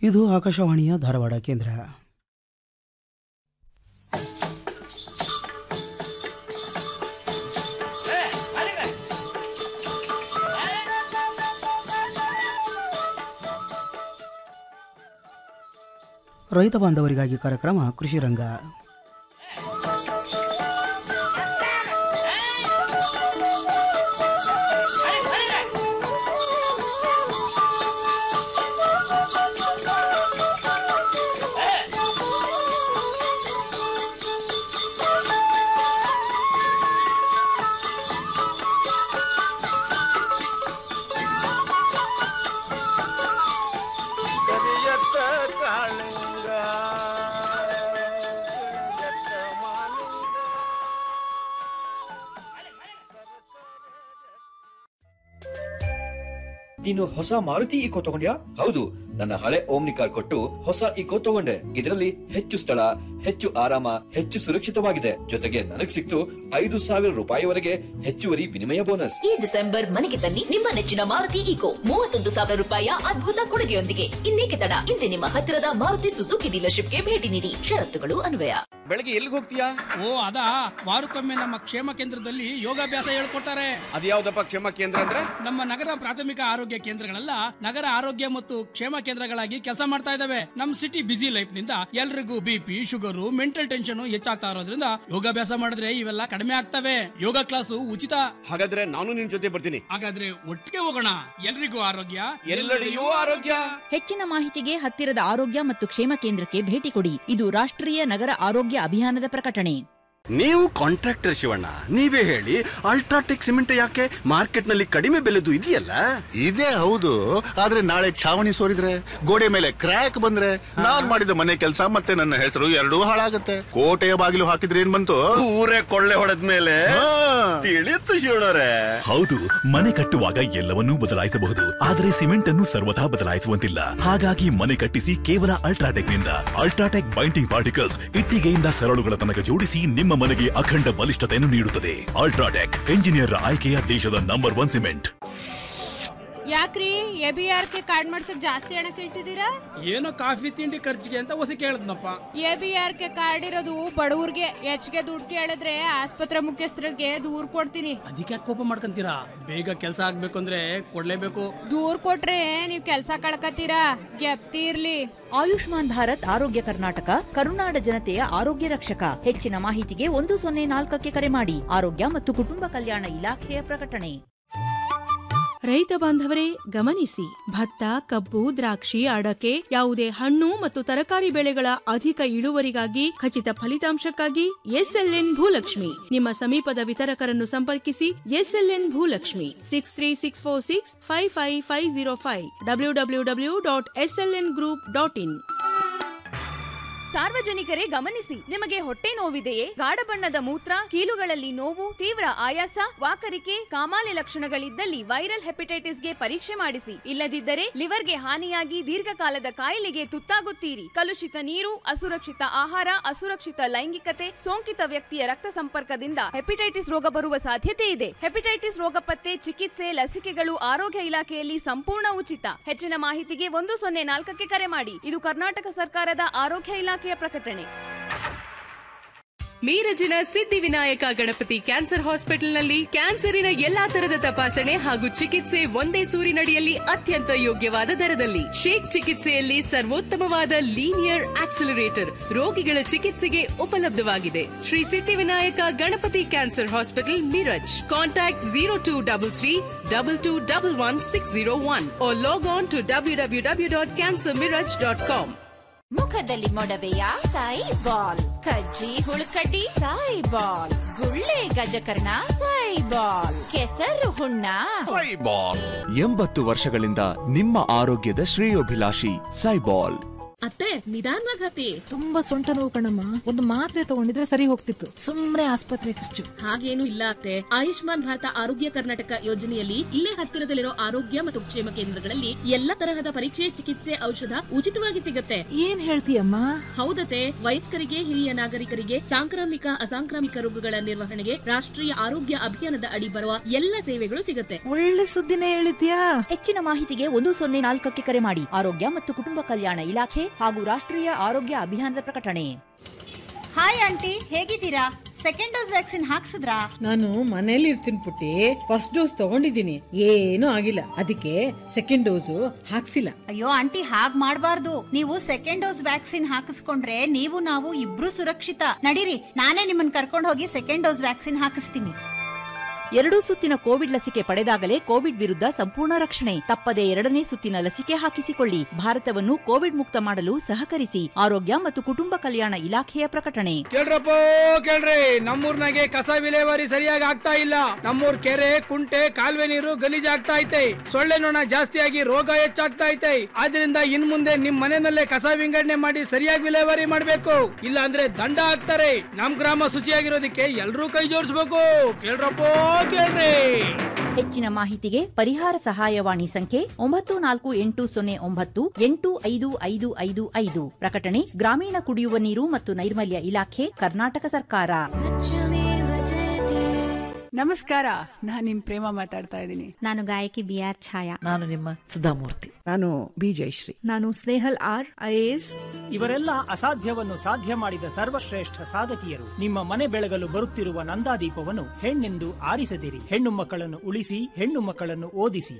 ಇದು ಆಕಾಶವಾಣಿಯ ಧಾರವಾಡ ಕೇಂದ್ರ ರೈತ ಬಾಂಧವರಿಗಾಗಿ ಕಾರ್ಯಕ್ರಮ ಕೃಷಿ ರಂಗ ಕರಿಯತ್ತ ಕಾಳಿಂಗ ಕರಿಯತ್ತ ಮಾಲಿಂಗ ನೀನು ಹೊಸ ಮಾರುತಿ ಇಕೋ ತಗೊಂಡ್ಯಾ ಹೌದು ನನ್ನ ಹಳೆ ಓಮ್ನಿ ಕಾರ್ ಕೊಟ್ಟು ಹೊಸ ಇಕೋ ತಗೊಂಡೆ ಇದರಲ್ಲಿ ಹೆಚ್ಚು ಸ್ಥಳ ಹೆಚ್ಚು ಆರಾಮ ಹೆಚ್ಚು ಸುರಕ್ಷಿತವಾಗಿದೆ ಜೊತೆಗೆ ನನಗ್ ಸಿಕ್ತು ಐದು ಸಾವಿರ ರೂಪಾಯಿವರೆಗೆ ಹೆಚ್ಚುವರಿ ವಿನಿಮಯ ಬೋನಸ್ ಈ ಡಿಸೆಂಬರ್ ಮನೆಗೆ ತನ್ನಿ ನಿಮ್ಮ ನೆಚ್ಚಿನ ಮಾರುತಿ ಈಕೋ ಮೂವತ್ತೊಂದು ಸಾವಿರ ರೂಪಾಯಿಯ ಅದ್ಭುತ ಕೊಡುಗೆಯೊಂದಿಗೆ ಇನ್ನೇಕೆ ತಡ ಇಂದೇ ನಿಮ್ಮ ಹತ್ತಿರದ ಮಾರುತಿ ಸುಜುಕಿ ಡೀಲರ್ಶಿಪ್ಗೆ ಭೇಟಿ ನೀಡಿ ಷರತ್ತುಗಳು ಅನ್ವಯ ಬೆಳಗ್ಗೆ ಎಲ್ಲಿಗೆ ಹೋಗ್ತೀಯಾ ಓ ಅದಾ ವಾರಕ್ಕೊಮ್ಮೆ ನಮ್ಮ ಕ್ಷೇಮ ಕೇಂದ್ರದಲ್ಲಿ ಯೋಗಾಭ್ಯಾಸ ಹೇಳ್ಕೊಡ್ತಾರೆ ಅದ್ಯಾವ್ದಪ್ಪ ಕ್ಷೇಮ ಕೇಂದ್ರ ಅಂದ್ರೆ ನಮ್ಮ ನಗರ ಪ್ರಾಥಮಿಕ ಆರೋಗ್ಯ ಕೇಂದ್ರಗಳೆಲ್ಲ ನಗರ ಆರೋಗ್ಯ ಮತ್ತು ಕ್ಷೇಮ ಕೇಂದ್ರಗಳಾಗಿ ಕೆಲಸ ಮಾಡ್ತಾ ಇದಾವೆ ನಮ್ ಸಿಟಿ ಬಿಸಿ ಲೈಫ್ ನಿಂದ ಎಲ್ರಿಗೂ ಬಿಪಿ ಶುಗರು ಮೆಂಟಲ್ ಟೆನ್ಷನ್ ಹೆಚ್ಚಾಗ್ತಾ ಇರೋದ್ರಿಂದ ಯೋಗಾಭ್ಯಾಸ ಮಾಡಿದ್ರೆ ಇವೆಲ್ಲ ಕಡಿಮೆ ಆಗ್ತವೆ ಯೋಗ ಕ್ಲಾಸು ಉಚಿತ ಹಾಗಾದ್ರೆ ನಾನು ನಿನ್ ಜೊತೆ ಬರ್ತೀನಿ ಹಾಗಾದ್ರೆ ಒಟ್ಟಿಗೆ ಹೋಗೋಣ ಎಲ್ರಿಗೂ ಆರೋಗ್ಯ ಎಲ್ಲೆಡೆಯೂ ಆರೋಗ್ಯ ಹೆಚ್ಚಿನ ಮಾಹಿತಿಗೆ ಹತ್ತಿರದ ಆರೋಗ್ಯ ಮತ್ತು ಕ್ಷೇಮ ಕೇಂದ್ರಕ್ಕೆ ಭೇಟಿ ಕೊಡಿ ಇದು ರಾಷ್ಟ್ರೀಯ ನಗರ ಆರೋಗ್ಯ ಅಭಿಯಾನದ ಪ್ರಕಟಣೆ ನೀವು ಕಾಂಟ್ರಾಕ್ಟರ್ ಶಿವಣ್ಣ ನೀವೇ ಹೇಳಿ ಅಲ್ಟ್ರಾಟೆಕ್ ಸಿಮೆಂಟ್ ಯಾಕೆ ಮಾರ್ಕೆಟ್ ನಲ್ಲಿ ಕಡಿಮೆ ಬೆಲೆದು ಇದೆಯಲ್ಲ ಇದೇ ಹೌದು ಆದ್ರೆ ನಾಳೆ ಛಾವಣಿ ಸೋರಿದ್ರೆ ಗೋಡೆ ಮೇಲೆ ಕ್ರ್ಯಾಕ್ ಬಂದ್ರೆ ನಾನ್ ಮಾಡಿದ ಮನೆ ಕೆಲಸ ಮತ್ತೆ ನನ್ನ ಹೆಸರು ಎರಡೂ ಹಾಳಾಗತ್ತೆ ಕೋಟೆಯ ಬಾಗಿಲು ಹಾಕಿದ್ರೆ ಏನ್ ಬಂತು ಊರೇ ಕೊಳ್ಳೆ ಹೊಡೆದ ಮೇಲೆ ಹಾ. ತಿಳಿಯುತ್ತು ಶಿವಣ್ಣರೇ ಹೌದು ಮನೆ ಕಟ್ಟುವಾಗ ಎಲ್ಲವನ್ನೂ ಬದಲಾಯಿಸಬಹುದು ಆದರೆ ಸಿಮೆಂಟ್ ಅನ್ನು ಸರ್ವಥಾ ಬದಲಾಯಿಸುವಂತಿಲ್ಲ ಹಾಗಾಗಿ ಮನೆ ಕಟ್ಟಿಸಿ ಕೇವಲ ಅಲ್ಟ್ರಾಟೆಕ್ ನಿಂದ ಅಲ್ಟ್ರಾಟೆಕ್ ಬೈಂಡಿಂಗ್ ಪಾರ್ಟಿಕಲ್ಸ್ ಇಟ್ಟಿಗೆಯಿಂದ ಸರಳುಗಳ ತನಕ ಜೋಡಿಸಿ ನಿಮ್ಮ ಮನೆಗೆ ಅಖಂಡ ಬಲಿಷ್ಠತೆಯನ್ನು ನೀಡುತ್ತದೆ ಅಲ್ಟ್ರಾಟೆಕ್ ಎಂಜಿನಿಯರ್ ಆಯ್ಕೆಯ ದೇಶದ ನಂಬರ್ ಒನ್ ಸಿಮೆಂಟ್ ಯಾಕ್ರಿ A B R K card ಮಾಡ್ಸಕ್ ಜಾಸ್ತಿ ಹಣ ಕೇಳ್ತಿದ್ದೀರಾ ಏನೋ ಕಾಫಿ ತಿಂಡಿ ಖರ್ಚಿಗೆ ಅಂತ ಹೊಸ ಕೇಳದ್ನಪ್ಪ A B R K card ಇರೋದು ಬಡವ್ರಿಗೆ ಹೆಚ್ಚಿಗೆ ದುಡ್ಡು ಕೇಳಿದ್ರೆ ಆಸ್ಪತ್ರೆ ಮುಖ್ಯಸ್ಥರಿಗೆ ದೂರ್ ಕೊಡ್ತೀನಿ ಅದಕ್ಕೆ ಕೋಪ ಮಾಡ್ಕೊಂತೀರಾ ಬೇಗ ಕೆಲಸ ಆಗ್ಬೇಕು ಅಂದ್ರೆ ಕೊಡ್ಲೇಬೇಕು ದೂರ್ ಕೊಟ್ರೆ ನೀವ್ ಕೆಲ್ಸ ಕಳ್ಕತ್ತೀರಾ ಗೆಪ್ತಿ ಇರ್ಲಿ ಆಯುಷ್ಮಾನ್ ಭಾರತ್ ಆರೋಗ್ಯ ಕರ್ನಾಟಕ ಕರುನಾಡ ಜನತೆಯ ಆರೋಗ್ಯ ರಕ್ಷಕ ಹೆಚ್ಚಿನ ಮಾಹಿತಿಗೆ ಒಂದು ಸೊನ್ನೆ ನಾಲ್ಕಕ್ಕೆ ಕರೆ ಮಾಡಿ ಆರೋಗ್ಯ ಮತ್ತು ಕುಟುಂಬ ಕಲ್ಯಾಣ ಇಲಾಖೆಯ ಪ್ರಕಟಣೆ ರೈತ ಬಾಂಧವರೇ ಗಮನಿಸಿ ಭತ್ತ ಕಬ್ಬು ದ್ರಾಕ್ಷಿ ಅಡಕೆ ಯಾವುದೇ ಹಣ್ಣು ಮತ್ತು ತರಕಾರಿ ಬೆಳೆಗಳ ಅಧಿಕ ಇಳುವರಿಗಾಗಿ ಖಚಿತ ಫಲಿತಾಂಶಕ್ಕಾಗಿ ಎಸ್ಎಲ್ಎನ್ ಭೂಲಕ್ಷ್ಮಿ ನಿಮ್ಮ ಸಮೀಪದ ವಿತರಕರನ್ನು ಸಂಪರ್ಕಿಸಿ SLN Bhulakshmi six three six four six five five five zero five W W W dot SLN group dot in ಸಾರ್ವಜನಿಕರೇ ಗಮನಿಸಿ ನಿಮಗೆ ಹೊಟ್ಟೆ ನೋವಿದೆಯೇ ಗಾಢ ಬಣ್ಣದ ಮೂತ್ರ ಕೀಲುಗಳಲ್ಲಿ ನೋವು ತೀವ್ರ ಆಯಾಸ ವಾಕರಿಕೆ ಕಾಮಾಲೆ ಲಕ್ಷಣಗಳಿದ್ದಲ್ಲಿ ವೈರಲ್ ಹೆಪಟೈಟಿಸ್ಗೆ ಪರೀಕ್ಷೆ ಮಾಡಿಸಿ ಇಲ್ಲದಿದ್ದರೆ ಲಿವರ್ಗೆ ಹಾನಿಯಾಗಿ ದೀರ್ಘಕಾಲದ ಕಾಯಿಲೆಗೆ ತುತ್ತಾಗುತ್ತೀರಿ ಕಲುಷಿತ ನೀರು ಅಸುರಕ್ಷಿತ ಆಹಾರ ಅಸುರಕ್ಷಿತ ಲೈಂಗಿಕತೆ ಸೋಂಕಿತ ವ್ಯಕ್ತಿಯ ರಕ್ತ ಸಂಪರ್ಕದಿಂದ ಹೆಪಟೈಟಿಸ್ ರೋಗ ಬರುವ ಸಾಧ್ಯತೆ ಇದೆ ಹೆಪಟೈಟಿಸ್ ರೋಗ ಪತ್ತೆ ಚಿಕಿತ್ಸೆ ಲಸಿಕೆಗಳು ಆರೋಗ್ಯ ಇಲಾಖೆಯಲ್ಲಿ ಸಂಪೂರ್ಣ ಉಚಿತ ಹೆಚ್ಚಿನ ಮಾಹಿತಿಗೆ ಒಂದು ಸೊನ್ನೆ ನಾಲ್ಕಕ್ಕೆ ಕರೆ ಮಾಡಿ ಇದು ಕರ್ನಾಟಕ ಸರ್ಕಾರದ ಆರೋಗ್ಯ ಇಲಾಖೆಯ ಪ್ರಕಟಣೆ ಮೀರಜಿನ ಸಿದ್ಧಿವಿನಾಯಕ ಗಣಪತಿ ಕ್ಯಾನ್ಸರ್ ಹಾಸ್ಪಿಟಲ್ನಲ್ಲಿ ಕ್ಯಾನ್ಸರಿನ ಎಲ್ಲಾ ತರದ ತಪಾಸಣೆ ಹಾಗೂ ಚಿಕಿತ್ಸೆ ಒಂದೇ ಸೂರಿನಡಿಯಲ್ಲಿ ಅತ್ಯಂತ ಯೋಗ್ಯವಾದ ದರದಲ್ಲಿ ಶೇಕ್ ಚಿಕಿತ್ಸೆಯಲ್ಲಿ ಸರ್ವೋತ್ತಮವಾದ ಲೀನಿಯರ್ ಆಕ್ಸಿಲರೇಟರ್ ರೋಗಿಗಳ ಚಿಕಿತ್ಸೆಗೆ ಉಪಲಬ್ಧವಾಗಿದೆ Shri Siddhivinayak Ganapati cancer hospital Miraj contact zero two double three double two double one six zero one log on to W W W dot cancer Miraj dot com ಮುಖದಲ್ಲಿ ಮೊಡವೆಯ ಸಾಯಿ ಬಾಲ್ ಕಜ್ಜಿ ಹುಳುಕಡ್ಡಿ ಸಾಯಿ ಬಾಲ್ ಗುಳ್ಳೆ ಗಜಕರ್ಣ ಸಾಯಿ ಬಾಲ್ ಕೆಸರು ಹುಣ್ಣ ಎಂಬತ್ತು ವರ್ಷಗಳಿಂದ ನಿಮ್ಮ ಆರೋಗ್ಯದ ಶ್ರೇಯೋಭಿಲಾಷಿ ಸೈಬಾಲ್ ಅತ್ತೆ ನಿಧಾನವಾಗಿ ಹತ್ತಿ ತುಂಬಾ ಸೊಂಟ ನೋವು ಕಣಮ್ಮ ಒಂದು ಮಾತ್ರೆ ತಗೊಂಡಿದ್ರೆ ಸರಿ ಹೋಗ್ತಿತ್ತು ಸುಮ್ನೆ ಆಸ್ಪತ್ರೆ ಖರ್ಚು ಹಾಗೇನು ಇಲ್ಲ ಅತ್ತೆ ಆಯುಷ್ಮಾನ್ ಭಾರತ ಆರೋಗ್ಯ ಕರ್ನಾಟಕ ಯೋಜನೆಯಲ್ಲಿ ಇಲ್ಲೇ ಹತ್ತಿರದಲ್ಲಿರೋ ಆರೋಗ್ಯ ಮತ್ತು ಕ್ಷೇಮ ಕೇಂದ್ರಗಳಲ್ಲಿ ಎಲ್ಲಾ ತರಹದ ಪರೀಕ್ಷೆ ಚಿಕಿತ್ಸೆ ಔಷಧ ಉಚಿತವಾಗಿ ಸಿಗುತ್ತೆ ಏನ್ ಹೇಳ್ತೀಯಮ್ಮ ಹೌದತೆ ವಯಸ್ಕರಿಗೆ ಹಿರಿಯ ನಾಗರಿಕರಿಗೆ ಸಾಂಕ್ರಾಮಿಕ ಅಸಾಂಕ್ರಾಮಿಕ ರೋಗಗಳ ನಿರ್ವಹಣೆಗೆ ರಾಷ್ಟ್ರೀಯ ಆರೋಗ್ಯ ಅಭಿಯಾನದ ಅಡಿ ಬರುವ ಎಲ್ಲ ಸೇವೆಗಳು ಸಿಗುತ್ತೆ ಒಳ್ಳೆ ಸುದ್ದಿನೇ ಹೇಳಿದ್ಯಾ ಹೆಚ್ಚಿನ ಮಾಹಿತಿಗೆ ಒಂದು ಸೊನ್ನೆ ನಾಲ್ಕಕ್ಕೆ ಕರೆ ಮಾಡಿ ಆರೋಗ್ಯ ಮತ್ತು ಕುಟುಂಬ ಕಲ್ಯಾಣ ಇಲಾಖೆ ಹಾಗೂ ರಾಷ್ಟ್ರೀಯ ಆರೋಗ್ಯ ಅಭಿಯಾನದ ಪ್ರಕಟಣೆ ಹಾಯ್ ಆಂಟಿ ಹೇಗಿದ್ದೀರಾ ಸೆಕೆಂಡ್ ಡೋಸ್ ವ್ಯಾಕ್ಸಿನ್ ಹಾಕ್ಸಿದ್ರಾ ನಾನು ಮನೇಲಿ ಇರ್ತೀನಿ ಪುಟ್ಟಿ ಫಸ್ಟ್ ಡೋಸ್ ತಗೊಂಡಿದ್ದೀನಿ ಏನೂ ಆಗಿಲ್ಲ ಅದಕ್ಕೆ ಸೆಕೆಂಡ್ ಡೋಸು ಹಾಕ್ಸಿಲ್ಲ ಅಯ್ಯೋ ಆಂಟಿ ಹಾಗ್ ಮಾಡ್ಬಾರ್ದು ನೀವು ಸೆಕೆಂಡ್ ಡೋಸ್ ವ್ಯಾಕ್ಸಿನ್ ಹಾಕಿಸ್ಕೊಂಡ್ರೆ ನೀವು ನಾವು ಇಬ್ರು ಸುರಕ್ಷಿತ ನಡೀರಿ ನಾನೇ ನಿಮ್ಮನ್ನ ಕರ್ಕೊಂಡು ಹೋಗಿ ಸೆಕೆಂಡ್ ಡೋಸ್ ವ್ಯಾಕ್ಸಿನ್ ಹಾಕಿಸ್ತೀನಿ ಎರಡೂ ಸುತ್ತಿನ ಕೋವಿಡ್ ಲಸಿಕೆ ಪಡೆದಾಗಲೇ ಕೋವಿಡ್ ವಿರುದ್ಧ ಸಂಪೂರ್ಣ ರಕ್ಷಣೆ ತಪ್ಪದೆ ಎರಡನೇ ಸುತ್ತಿನ ಲಸಿಕೆ ಹಾಕಿಸಿಕೊಳ್ಳಿ ಭಾರತವನ್ನು ಕೋವಿಡ್ ಮುಕ್ತ ಮಾಡಲು ಸಹಕರಿಸಿ ಆರೋಗ್ಯ ಮತ್ತು ಕುಟುಂಬ ಕಲ್ಯಾಣ ಇಲಾಖೆಯ ಪ್ರಕಟಣೆ ಕೇಳ್ರಪ್ಪ ಕೇಳ್ರಿ ನಮ್ಮೂರ್ನಾಗೆ ಕಸ ವಿಲೇವಾರಿ ಸರಿಯಾಗಿ ಆಗ್ತಾ ಇಲ್ಲ ನಮ್ಮೂರ್ ಕೆರೆ ಕುಂಟೆ ಕಾಲುವೆ ನೀರು ಗಲೀಜ್ ಆಗ್ತಾ ಐತೆ ಸೊಳ್ಳೆ ನೊಣ ಜಾಸ್ತಿಯಾಗಿ ರೋಗ ಹೆಚ್ಚಾಗ್ತಾ ಐತೆ ಆದ್ರಿಂದ ಇನ್ ಮುಂದೆ ನಿಮ್ ಮನೆಯಲ್ಲೇ ಕಸ ವಿಂಗಡಣೆ ಮಾಡಿ ಸರಿಯಾಗಿ ವಿಲೇವಾರಿ ಮಾಡ್ಬೇಕು ಇಲ್ಲ ಅಂದ್ರೆ ದಂಡ ಹಾಕ್ತಾರೆ ನಮ್ ಗ್ರಾಮ ಶುಚಿಯಾಗಿರೋದಕ್ಕೆ ಎಲ್ರೂ ಕೈ ಜೋಡಿಸ್ಬೇಕು ಕೇಳ್ರಪ್ಪ ಕೇಳ್ರಿ ಹೆಚ್ಚಿನ ಮಾಹಿತಿಗೆ ಪರಿಹಾರ ಸಹಾಯವಾಣಿ ಸಂಖ್ಯೆ ಒಂಬತ್ತು ನಾಲ್ಕು ಎಂಟು ಸೊನ್ನೆ ಒಂಬತ್ತು ಎಂಟು ಐದು ಐದು ಐದು ಐದು ಪ್ರಕಟಣೆ ಗ್ರಾಮೀಣ ಕುಡಿಯುವ ನೀರು ಮತ್ತು ನೈರ್ಮಲ್ಯ ಇಲಾಖೆ ಕರ್ನಾಟಕ ಸರ್ಕಾರ ನಮಸ್ಕಾರ ನಾನ್ ನಿಮ್ ಪ್ರೇಮ ಮಾತಾಡ್ತಾ ಇದ್ದೀನಿ ನಾನು ಗಾಯಕಿ ಬಿ ಆರ್ ಛಾಯಾ ನಾನು ನಿಮ್ಮ ಸುಧಾಮೂರ್ತಿ ನಾನು ಬಿ ಜಯಶ್ರೀ ನಾನು ಸ್ನೇಹಲ್ ಆರ್ ಐಎಎಸ್ ಇವರೆಲ್ಲ ಅಸಾಧ್ಯವನ್ನು ಸಾಧ್ಯ ಮಾಡಿದ ಸರ್ವಶ್ರೇಷ್ಠ ಸಾಧಕಿಯರು ನಿಮ್ಮ ಮನೆ ಬೆಳಗಲು ಬರುತ್ತಿರುವ ನಂದಾದೀಪವನ್ನು ಹೆಣ್ಣೆಂದು ಆರಿಸದಿರಿ ಹೆಣ್ಣು ಮಕ್ಕಳನ್ನು ಉಳಿಸಿ ಹೆಣ್ಣು ಮಕ್ಕಳನ್ನು ಓದಿಸಿ